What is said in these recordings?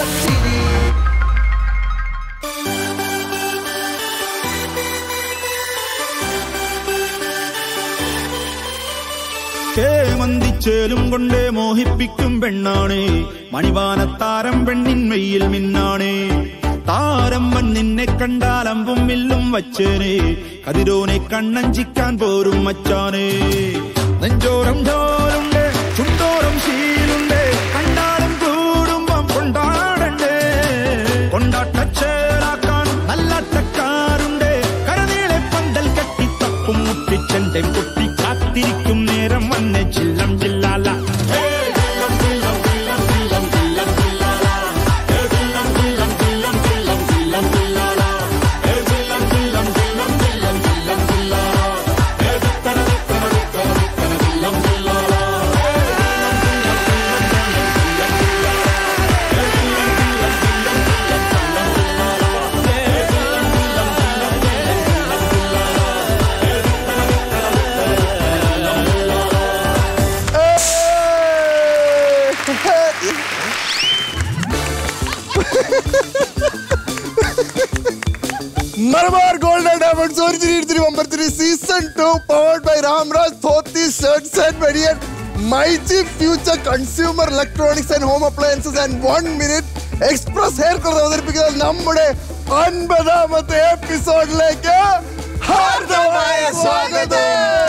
വംശച്ചിരി കേമന്തിച്ചേലും കൊണ്ടേ മോഹിപ്പിക്കും പെണ്ണാണേ മണിവാനത്താരം പെണ്ണിന്മയിൽ മിന്നാണേ താരം വൻ നിന്നെ കണ്ടാൽ അമ്പും വില്ലും വച്ചേനെ കതിരോനെ കണ്ണഞ്ചിക്കാൻ പോരും മച്ചാനേ നെഞ്ചോരം ചോരുണ്ട് ചുണ്ടോരം ശീലുണ്ട് കണ്ടാലും കൂടുമ്പം കൊണ്ടാടണ്ടേ കൊണ്ടാട്ടച്ചേരാക്കാൻ നല്ലാട്ടക്കാരുണ്ട് കരനീളെ പന്തൽ കെട്ടി തപ്പും മുട്ടിച്ചെന്റെ കുട്ടി കാത്തിരിക്കും നേരം വന്ന് ചില്ലം ചില്ലാല മലബാർ ഗോൾഡ് ആൻഡ് ഡയമണ്ട്സ് ഒരു ചിരി ഇത്തിരി ഒമ്പത്തിരി season two powered by Ramraj dhoti shirts and വെടിയൻ myG future consumer electronics and home appliances and one minute express hair colour അവതരിപ്പിക്കുന്ന നമ്മുടെ അൻപതാമത്തെ എപ്പിസോഡിലേക്ക് ഹാർദമായ സ്വാഗതം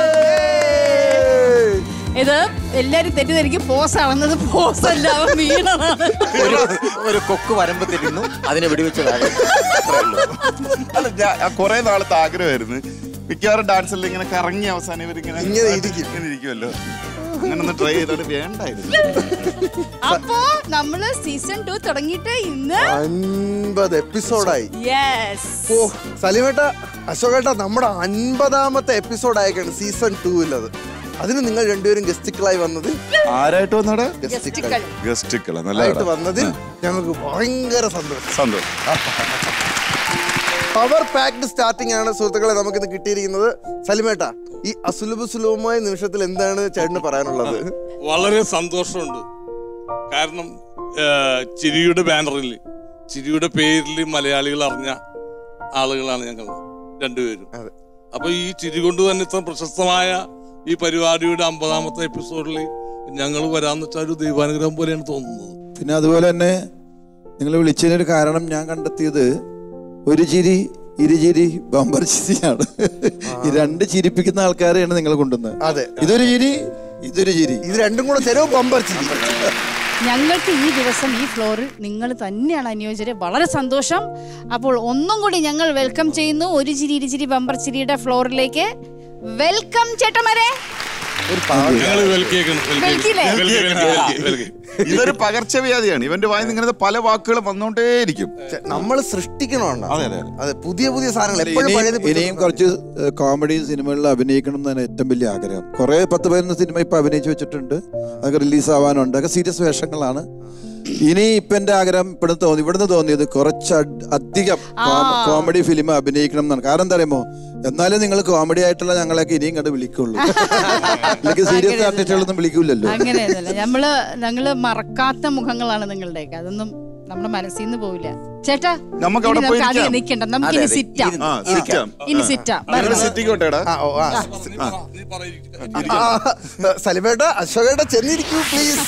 ഇത് എല്ലാരും തെറ്റിദ്ധരിക്കും പോസ് ആണെന്നത് പോസ് അല്ല അവൻ വീണതാണ് ഒരു ഒരു കൊക്ക് വരമ്പ് തിരിഞ്ഞു അതിനെ വെടിവെച്ചതാണ് അല്ല ഞാൻ കുറെ നാളത്തെ ആഗ്രഹമായിരുന്നു മിക്കവാറും ഡാൻസിൽ ഇങ്ങനെ കറങ്ങി അവസാനം ഇവരിങ്ങനെ ഇങ്ങനെ ഇരിക്കും. ഇങ്ങനെ ഇരിക്കുമല്ലോ അങ്ങനെ ഒന്ന് ട്രൈ ചെയ്തോണ്ട് വേണ്ടായിരുന്നു അപ്പോ നമ്മള് സീസൺ ടു തുടങ്ങിയിട്ട് ഇന്ന് അൻപത് എപ്പിസോഡായി യെസ് ഓ സലിമേട്ട അശോകേട്ട നമ്മുടെ അൻപതാമത്തെ എപ്പിസോഡ് ആയിക്കാണ് സീസൺ ടൂവിലത് അതിന് നിങ്ങൾ രണ്ടുപേരും ഗസ്റ്റുകളായി വന്നത് ആരായിട്ട് വന്നടാ ഗസ്റ്റുകൾ ഗസ്റ്റുക്കളാ ആയിട്ട് നല്ല വന്നതിൽ ഞങ്ങൾക്ക് ഭയങ്കര സന്തോഷം സന്തോഷം പവർ പാക്ഡ് സ്റ്റാർട്ടിംഗ് ആണ് സുഹൃത്തുക്കളെ നമുക്കിന്ന് കിട്ടിയിരിക്കുന്നത് സലിമേട്ട ഈ അസുലഭ സുലഭമായ നിമിഷത്തിൽ എന്താണ് ചേട്ടന് പറയാനുള്ളത് വളരെ സന്തോഷമുണ്ട് കാരണം ആ, ചിരിയുടെ ബാനറിൽ ചിരിയുടെ പേരിൽ മലയാളികൾ അറിഞ്ഞ ആളുകളാണ് ഞങ്ങൾ രണ്ടുപേരും അതെ. അപ്പൊ ഈ ചിരി കൊണ്ട് തന്നെ ഇത്ര പ്രശസ്തമായ ഈ പരിപാടിയുടെ അമ്പതാമത്തെ എപ്പിസോഡിൽ ഞങ്ങൾ വരാന്ന് വെച്ചാൽ ഒരു ദൈവാനുഗ്രഹം പോലെയാണ് തോന്നുന്നത് പിന്നെ അതുപോലെ തന്നെ നിങ്ങൾ വിളിച്ചതിനൊരു കാരണം ഞാൻ കണ്ടെത്തിയത് ഒരു ചിരി ഇരുചിരി ബമ്പർ ചിരിയാണ് ഈ രണ്ട് ചിരിപ്പിക്കുന്ന ആൾക്കാരെയാണ് നിങ്ങൾ കൊണ്ടുവന്നത് അതെ ഇതൊരു ചിരി ഇതൊരു ചിരി ഇത് രണ്ടും കൂടെ ചെലവ് പമ്പർ ചിരി ഞങ്ങൾക്ക് ഈ ദിവസം ഈ ഫ്ലോറിൽ നിങ്ങൾ തന്നെയാണ് അനുയോജ്യര് വളരെ സന്തോഷം അപ്പോൾ ഒന്നും കൂടി ഞങ്ങൾ വെൽക്കം ചെയ്യുന്നു ഒരു ചിരി ഇരുചിരി ബമ്പർ ചിരിയുടെ ഫ്ലോറിലേക്ക് വെൽക്കം ചേട്ടന്മാരെ ഒരു പാവം ഞങ്ങൾ വെൽക്കേക്കണം വെൽക്കില്ലേ? ഇതൊരു പകർച്ചവ്യാധിയാണ് ഇവന്റെ വായിന്ന് ഇങ്ങനത്തെ പല വാക്കുകളും വന്നോണ്ടേയിരിക്കും നമ്മൾ സൃഷ്ടിക്കണോണ്ട അതെ അതെ അതെ പുതിയ പുതിയ സാധനങ്ങൾ എപ്പോഴും ഇനിയും പഴയത് ഇനിയും കുറച്ച് കോമഡി സിനിമകളിൽ അഭിനയിക്കണം എന്നാണ് ഏറ്റവും വലിയ ആഗ്രഹം കുറെ പത്ത് പതിനൊന്ന് സിനിമ ഇപ്പൊ അഭിനയിച്ചു വെച്ചിട്ടുണ്ട് അതൊക്കെ റിലീസ് ആവാനുണ്ട് അതൊക്കെ സീരിയസ് വേഷങ്ങളാണ് ഇനി ഇപ്പൊ എന്റെ ആഗ്രഹം ഇവിടുന്ന് തോന്നി ഇവിടുന്ന് തോന്നിയത് കുറച്ച് അഡ്- അധികം കോമഡി ഫിലിം അഭിനയിക്കണം എന്നാണ് കാരണം എന്താ അറിയുമോ എന്നാലും നിങ്ങൾ കോമഡി ആയിട്ടുള്ള ഞങ്ങളെയൊക്കെ ഇനിയും കണ്ട് വിളിക്കുള്ളൂ അല്ലെങ്കിൽ സീരിയസ് ആർട്ടിസ്റ്റുകളൊന്നും വിളിക്കൂലല്ലോ അങ്ങനെയൊന്നുമല്ല നമ്മള് ഞങ്ങള് മറക്കാത്ത മുഖങ്ങളാണ് നിങ്ങളുടെയൊക്കെ അതൊന്നും നമ്മുടെ മനസ്സിൽ നിന്ന് പോവില്ല ചേട്ടാ നമുക്ക് ഇനി അവിടെ പോയി നമുക്ക് അധികം ഇരിക്കാം. നിൽക്കണ്ട നമുക്ക് അതെ, ഇനി അതെ. സിറ്റാം ഇരുന്ന് ആ സിറ്റാം ഇനി സിറ്റാം ഞങ്ങള് സിറ്റിക്കോട്ടേടാ ആ ഓ ആ നീ പറയ്. ആ, സലിമേട്ട അശോകേട്ട ചെന്നിരിക്കൂ പ്ലീസ്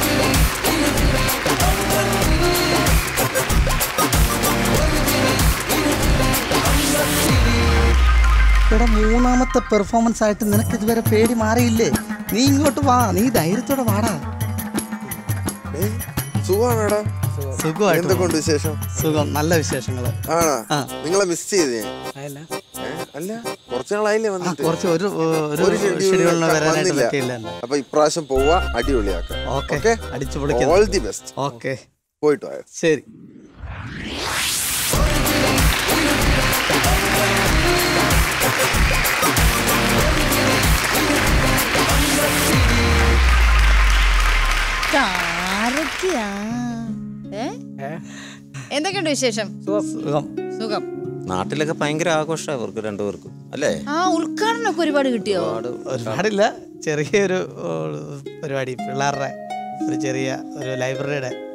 ഇവിടെ മൂന്നാമത്തെ പെർഫോമൻസ് ആയിട്ട് നിനക്ക് ഇതുവരെ പേടി മാറിയില്ലേ നീ ഇങ്ങോട്ട് വാ നീ ധൈര്യത്തോടെ വാടാ സുഖമാണോടാ സുഖമായിട്ട് എന്തൊക്കെയുണ്ട് വിശേഷം സുഖം നല്ല വിശേഷങ്ങള് ആണോ ആ. നിങ്ങളെ മിസ് ചെയ്ത് ഞാൻ ആയല്ല? ഏ? അല്ല കുറച്ച് നാളായില്ലേ ആ, വന്നിട്ട് കുറച്ച് ഒരു ഒരു ഒരു schedule ഷെഡ്യൂളിന് വരാനായിട്ട് വന്നില്ല. പറ്റിയില്ല അപ്പൊ ഇപ്രാവശ്യം പോവാ അടിപൊളിയാക്കാം ഓക്കെ അടിച്ചു പൊളിക്കാം ഓൾ ദി ബെസ്റ്റ് ഓക്കെ പോയിട്ട് പോയോ ശരി ആരൊക്കെയാ ഏ? എന്തൊക്കെയുണ്ട് വിശേഷം സുഖം സുഖം നാട്ടിലൊക്കെ ഭയങ്കര ആഘോഷമാണ് അവർക്ക് രണ്ടുപേർക്കും അല്ലേ ആ ഉദ്ഘാടനമൊക്കെ ഒരുപാട് കിട്ടിയോ ഒരുപാട് ഒരുപാടില്ല ചെറിയൊരു ഓ, പരിപാടി പിള്ളേരുടെ ഒരു ചെറിയ ഒരു ലൈബ്രറിയുടെ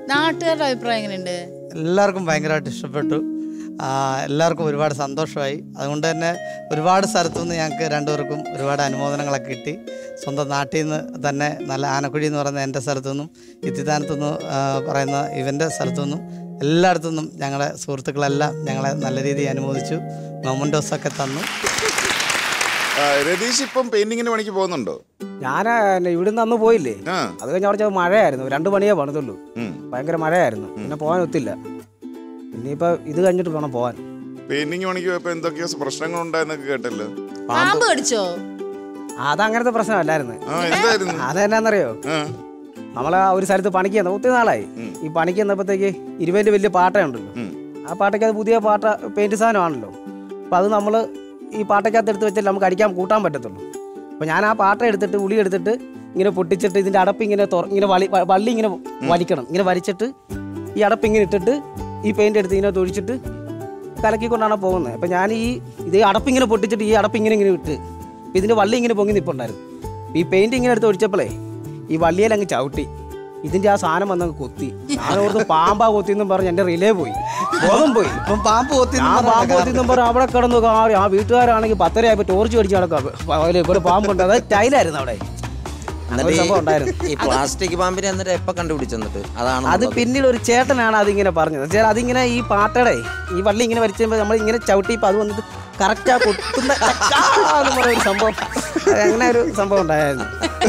നാട്ടുകാരുടെ അഭിപ്രായം എങ്ങനെയുണ്ട് എല്ലാവർക്കും ഭയങ്കരമായിട്ട് ഇഷ്ടപ്പെട്ടു ആ, എല്ലാവർക്കും ഒരുപാട് സന്തോഷമായി അതുകൊണ്ട് തന്നെ ഒരുപാട് സ്ഥലത്തു നിന്ന് ഞങ്ങൾക്ക് രണ്ടുപേർക്കും ഒരുപാട് അനുമോദനങ്ങളൊക്കെ കിട്ടി സ്വന്തം നാട്ടിൽ നിന്ന് തന്നെ നല്ല ആനക്കുഴി എന്ന് പറയുന്ന എൻ്റെ സ്ഥലത്തു നിന്നും ഇത്തിത്താനത്തു നിന്ന് ആ, പറയുന്ന ഇവൻ്റെ സ്ഥലത്തു നിന്നും എല്ലായിടത്തു നിന്നും ഞങ്ങളെ സുഹൃത്തുക്കളെല്ലാം ഞങ്ങളെ നല്ല രീതിയിൽ അനുമോദിച്ചു മൊമൻറ്റോസൊക്കെ തന്നു ആ, രതീഷ് ഇപ്പം പെയിന്റിങ്ങിന് പണിക്ക് പോകുന്നുണ്ടോ ഞാൻ ഇവിടുന്ന് അന്ന് പോയില്ലേ ആ അത് കഴിഞ്ഞ അവിടെ ചെന്ന് മഴയായിരുന്നു രണ്ട് മണിയേ പണിതുള്ളൂ ഉം. ഭയങ്കര മഴയായിരുന്നു പിന്നെ പോകാൻ ഒത്തില്ല ഇനിയിപ്പോ ഇത് കഴിഞ്ഞിട്ട് വേണം പോകാൻ പെയിന്റിങ് പണിക്ക് പോയപ്പോ എന്തൊക്കെയോ പ്രശ്നങ്ങൾ ഉണ്ടായെന്നൊക്കെ കേട്ടല്ലോ പാമ്പ് കടിച്ചോ അതങ്ങനത്തെ പ്രശ്നമല്ലായിരുന്നു ആ എന്തായിരുന്നു അതെന്നാന്നറിയോ ആ നമ്മൾ ആ ഒരു സ്ഥലത്ത് പണിക്ക് ചെന്നു ഒത്തിരി നാളായി ഈ പണിക്ക് ചെന്നപ്പോഴത്തേക്ക് ഇരുപതിൻ്റെ വലിയ പാട്ടയുണ്ടല്ലോ ഉം. ആ പാട്ടയ്ക്ക് അത് പുതിയ പാട്ട പെയിന്റ് സാധനമാണല്ലോ അപ്പം അത് നമ്മൾ ഈ പാട്ടയ്ക്കകത്ത് എടുത്ത് വെച്ചാൽ നമുക്ക് അടിക്കാൻ കൂട്ടാൻ പറ്റത്തുള്ളൂ അപ്പോൾ ഞാൻ ആ പാട്ട എടുത്തിട്ട് ഉളി എടുത്തിട്ട് ഇങ്ങനെ പൊട്ടിച്ചിട്ട് ഇതിൻ്റെ അടപ്പ് ഇങ്ങനെ തുറ ഇങ്ങനെ വളി വ- വള്ളി ഇങ്ങനെ വലിക്കണം ഇങ്ങനെ വലിച്ചിട്ട് ഈ അടപ്പ് ഇങ്ങനെ ഇട്ടിട്ട് ഈ പെയിന്റ് എടുത്ത് ഇങ്ങനെ തൊഴിച്ചിട്ട് കലക്കിക്കൊണ്ടാണ് പോകുന്നത് അപ്പം ഞാൻ ഈ ഇത് അടപ്പ് ഇങ്ങനെ പൊട്ടിച്ചിട്ട് ഈ അടപ്പ് ഇങ്ങനെ ഇങ്ങനെ ഇട്ട് ഇപ്പം ഇതിൻ്റെ വള്ളി ഇങ്ങനെ പൊങ്ങി നിൽപ്പുണ്ടായിരുന്നു ഈ പെയിന്റ് ഇങ്ങനെ എടുത്ത് ഒഴിച്ചപ്പോഴേ ഈ വള്ളിയിൽ അങ്ങ് ചവിട്ടി ഇതിന്റെ ആ സാധനം വന്നങ്ങ് കൊത്തി ഞാൻ ഓർത്ത് പാമ്പാ കൊത്തി എന്നും പറഞ്ഞ് എന്റെ റിലേ പോയി ബോധം പോയി ഇപ്പം പാമ്പ് കൊത്തി എന്ന് ഞാൻ പറഞ്ഞ പാമ്പ് കൊത്തി എന്നും പറഞ്ഞ് അവിടെ കിടന്നു കാറി ആ വീട്ടുകാരാണെങ്കിൽ പത്തരയായപ്പോ ടോർച്ച് അടിച്ച് നടക്കാം അതില് ഇവിടെ പാമ്പുണ്ട് അത് ടൈലായിരുന്നു അവിടെ അങ്ങനെ ഒരു സംഭവം ഉണ്ടായിരുന്നു ഈ പ്ലാസ്റ്റിക് പാമ്പിനെ എന്നിട്ട് എപ്പോ കണ്ടുപിടിച്ചു എന്നിട്ട് അതാണ് അത് പിന്നീട് ഒരു ചേട്ടനാണ് അതിങ്ങനെ പറഞ്ഞത് വെച്ചാൽ അതിങ്ങനെ ഈ പാട്ടയുടെ ഈ വള്ളി ഇങ്ങനെ വലിച്ചുമ്പോൾ നമ്മൾ ഇങ്ങനെ ചവിട്ടിയപ്പോൾ അത് വന്നിട്ട് കറക്റ്റ് ആ കൊത്തുന്ന ചക്കാ എന്ന് പറയുന്ന ഒരു സംഭവം അങ്ങനെ ഒരു സംഭവം ഉണ്ടായിരുന്നു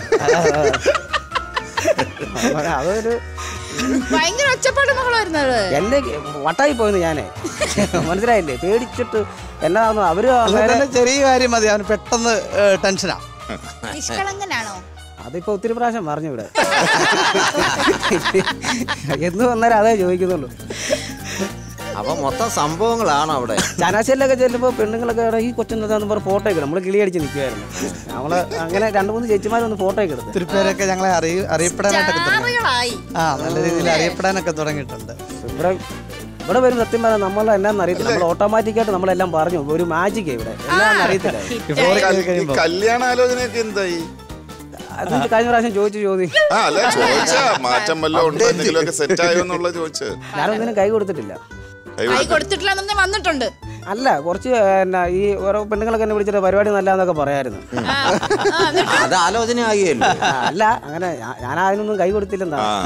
ആ, അതൊരു ഭയങ്കര ഒച്ചപ്പാട് മകളായിരുന്നത് എന്നെ വട്ടായി പോയെന്ന് ഞാനേ മനസ്സിലായില്ലേ പേടിച്ചിട്ട് എന്നാന്ന് അവര് അതുകൊണ്ട് നേരെ തന്നെ ചെറിയ കാര്യം മതി അവന് പെട്ടെന്ന് ടെൻഷനാ നിഷ്കളങ്കനാണോ അതിപ്പോ ഒത്തിരി പ്രാവശ്യം പറഞ്ഞു ഇവിടെ എന്ന് വന്നാലും അതേ ചോദിക്കുന്നുള്ളൂ അപ്പൊ മൊത്തം സംഭവങ്ങളാണ് അവിടെ ചനാശയിലൊക്കെ ചെല്ലുമ്പോൾ പെണ്ണുങ്ങളൊക്കെ എടാ, ഈ കൊച്ചെന്നതാന്ന് പറഞ്ഞ ഫോട്ടോ ഒക്കെ നമ്മൾ കിളി അടിച്ച് നിൽക്കുമായിരുന്നു നമ്മള് അങ്ങനെ രണ്ട് മൂന്ന് ചേച്ചിമാരൊന്ന് ഫോട്ടോ ഒക്കെ എടുത്ത് ഒത്തിരി പേരൊക്കെ ഞങ്ങളെ അറിയ അറിയപ്പെടാനായിട്ടൊക്കെ തുടങ്ങി സ്റ്റാറുകളായി ആ നല്ല രീതിയിൽ അറിയപ്പെടാനൊക്കെ തുടങ്ങിയിട്ടുണ്ട് ഇവിടെ ഇവിടെ വരും സത്യം പറഞ്ഞാൽ നമ്മൾ എന്നാന്ന് അറിയത്തില്ല നമ്മൾ ഓട്ടോമാറ്റിക്കായിട്ട് നമ്മളെല്ലാം പറഞ്ഞു ഒരു മാജിക് ഇവിടെ എല്ലാം അറിയത്തില്ല ഈ കല്യാണ ആലോചനയൊക്കെ എന്തായി അത് കഴിഞ്ഞ പ്രാവശ്യം ചോദിച്ചു ചോദ്യം ആ അല്ല ചോദിച്ചാ മാറ്റം വല്ലതും ഉണ്ടോ എന്തെങ്കിലും ഒക്കെ സെറ്റ് ആയോ എന്നുള്ള ചോദിച്ചത് ഞാനൊന്നിനും കൈ കൊടുത്തിട്ടില്ല കൈ കൈ കൊടുത്ത് കൊടുത്തിട്ടില്ല എന്നെ വന്നിട്ടുണ്ട് അല്ല കുറച്ച് എന്നാ ഈ ഓരോ പെണ്ണുങ്ങളൊക്കെ എന്നെ വിളിച്ചിട്ട് പരിപാടി നല്ലതെന്നൊക്കെ പറയായിരുന്നു ആ, ആ, എന്നിട്ട് അത് ആലോചന ആകിയല്ലോ ആ, അല്ല അങ്ങനെ ഞാ- ഞാൻ അതിനൊന്നും കൈ കൊടുത്തില്ലെന്നാ ആ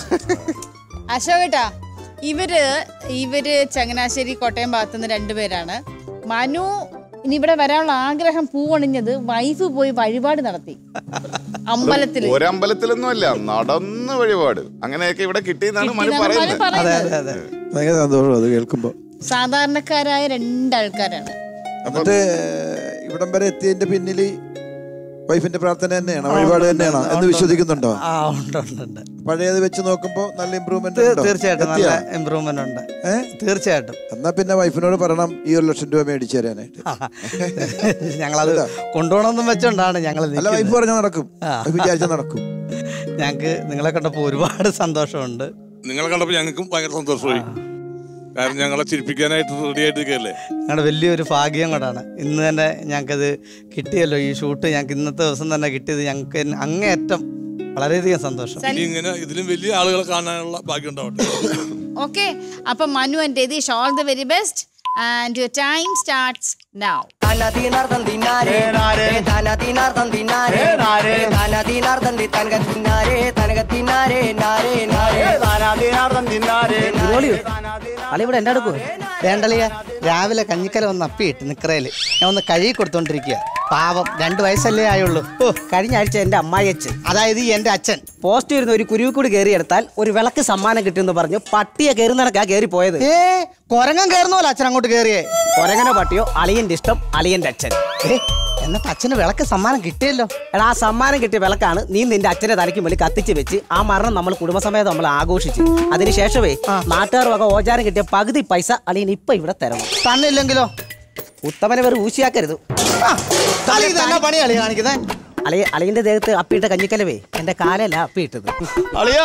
അശോകേട്ടാ ഇവര് ഇവര് ചങ്ങനാശ്ശേരി കോട്ടയം ഭാഗത്തുനിന്ന് രണ്ടുപേരാണ് മനു ഇനി ഇവിടെ വരാനുള്ള ആഗ്രഹം പൂവണിഞ്ഞത് വൈഫ് പോയി വഴിപാട് നടത്തി അമ്പലത്തില് ഒരമ്പലത്തിലൊന്നും അല്ല നടന്ന് വഴിപാട് അങ്ങനെയൊക്കെ ഇവിടെ കിട്ടിയെന്നാണ് മനു കിട്ടിയെന്നാണ് മനു പറയുന്നത് അതെ പറയുന്നത് അതെ അതെ ഭയങ്കര സന്തോഷം അത് കേൾക്കുമ്പോൾ സാധാരണക്കാരായ രണ്ടാൾക്കാരാണ് എന്നിട്ട് ഇവിടം വരെ എത്തിയതിന്റെ പിന്നിൽ വൈഫിന്റെ പ്രാർത്ഥന തന്നെയാണ് വഴിപാട് തന്നെയാണ് എന്ന് വിശ്വസിക്കുന്നുണ്ടോ ആ ഉണ്ട് ഉണ്ട് ഉണ്ട് പഴയത് വെച്ച് നോക്കുമ്പോൾ നല്ല ഇമ്പ്രൂവ്മെന്റ് തീർ- തീർച്ചയായിട്ടും നല്ല ഇമ്പ്രൂവ്മെന്റ് ഉണ്ട് ഏ? തീർച്ചയായിട്ടും എന്നാ പിന്നെ വൈഫിനോട് പറയണം ഈ ഒരു ലക്ഷം രൂപ മേടിച്ചു തരാനായിട്ട് ഞങ്ങളത് കൊണ്ടുപോകണമെന്നും വെച്ചോണ്ടാണ് ഞങ്ങൾ അല്ല വൈഫ് പറഞ്ഞാൽ നടക്കും ആ. വൈഫ് വിചാരിച്ചാൽ നടക്കും ഞങ്ങൾക്ക് നിങ്ങളെ കണ്ടപ്പോൾ ഒരുപാട് സന്തോഷമുണ്ട് നിങ്ങളെ കണ്ടപ്പോൾ ഞങ്ങൾക്കും ഭയങ്കര സന്തോഷമായി കാരണം ഞങ്ങളെ ചിരിപ്പിക്കാനായിട്ട് റെഡി ആയിട്ട് നിൽക്കല്ലേ ഞങ്ങളുടെ വലിയൊരു ഭാഗ്യം കൊണ്ടാണ് ഇന്ന് തന്നെ ഞങ്ങൾക്കത് കിട്ടിയല്ലോ ഈ ഷൂട്ട് ഞങ്ങൾക്ക് ഇന്നത്തെ ദിവസം തന്നെ കിട്ടിയത് ഞങ്ങൾക്ക് അങ്ങേയറ്റം വളരെയധികം സന്തോഷം ഇനി ഇങ്ങനെ ഇതിലും വലിയ ആളുകളെ കാണാനുള്ള ഭാഗ്യം ഉണ്ടാവട്ടെ ഓക്കെ അപ്പൊ Manu and Ratheesh all the very best and your time starts now ധനദിനാർദ്ദം തിന്നാരേ ധനദിനാർദ്ദം തിന്നാരേ ധനദിനാർദ്ദം തി തനക തിന്നാരേ തനക തിന്നാരേ നാരേ നാരേ ധനദിനാർദ്ദം തിന്നാരേ ഇതുപോലെയോ അല്ല ഇവിടെ എന്റെ അടുക്കോ വേണ്ടളിയ രാവിലെ കഞ്ഞിക്കല ഒന്ന് അപ്പിയിട്ട് നിക്കറയില് ഞാൻ ഒന്ന് കഴുകി കൊടുത്തോണ്ടിരിക്കുക പാവം രണ്ടു വയസ്സല്ലേ ആയുള്ളൂ ഓ കഴിഞ്ഞ ആഴ്ച എന്റെ അമ്മായിയച്ഛൻ അതായത് ഈ എന്റെ അച്ഛൻ പോസ്റ്റ് വരുന്ന ഒരു കുരുവിക്കൂടി കയറിയെടുത്താൽ ഒരു വിളക്ക് സമ്മാനം കിട്ടുമെന്ന് പറഞ്ഞു പട്ടിയെ കയറി നടക്കാ കയറി പോയത് ഏ കൊരങ്ങൻ കയറുന്ന പോലെ അച്ഛൻ അങ്ങോട്ട് കയറിയേ കൊരങ്ങനോ പട്ടിയോ അളിയന്റെ ഇഷ്ടം അളിയന്റെ അച്ഛൻ ഏ എന്നിട്ട് അച്ഛന് വിളക്ക് സമ്മാനം കിട്ടിയല്ലോ എടാ ആ സമ്മാനം കിട്ടിയ വിളക്കാണ് നീ നിന്റെ അച്ഛനെ തലയ്ക്ക് മേളിൽ കത്തിച്ച് വെച്ച് ആ മരണം നമ്മൾ കുടുംബസമേതം നമ്മൾ ആഘോഷിച്ചു അതിനുശേഷമേ നാട്ടുകാർ വക ഓചാരം കിട്ടിയ പകുതി പൈസ അളിയൻ ഇപ്പൊ ഇവിടെ തരണം തന്നില്ലെങ്കിലോ ഉത്തമനെ വെറും ഊശിയാക്കരുത് ആ, കളി ഇതെന്നാ പണിയാളി കാണിക്കുന്നേ അളിയ അളിയന്റെ ദേഹത്ത് അപ്പിയിട്ട കഞ്ഞിക്കലവേ എന്റെ കാലല്ല അപ്പിയിട്ടത് അളിയാ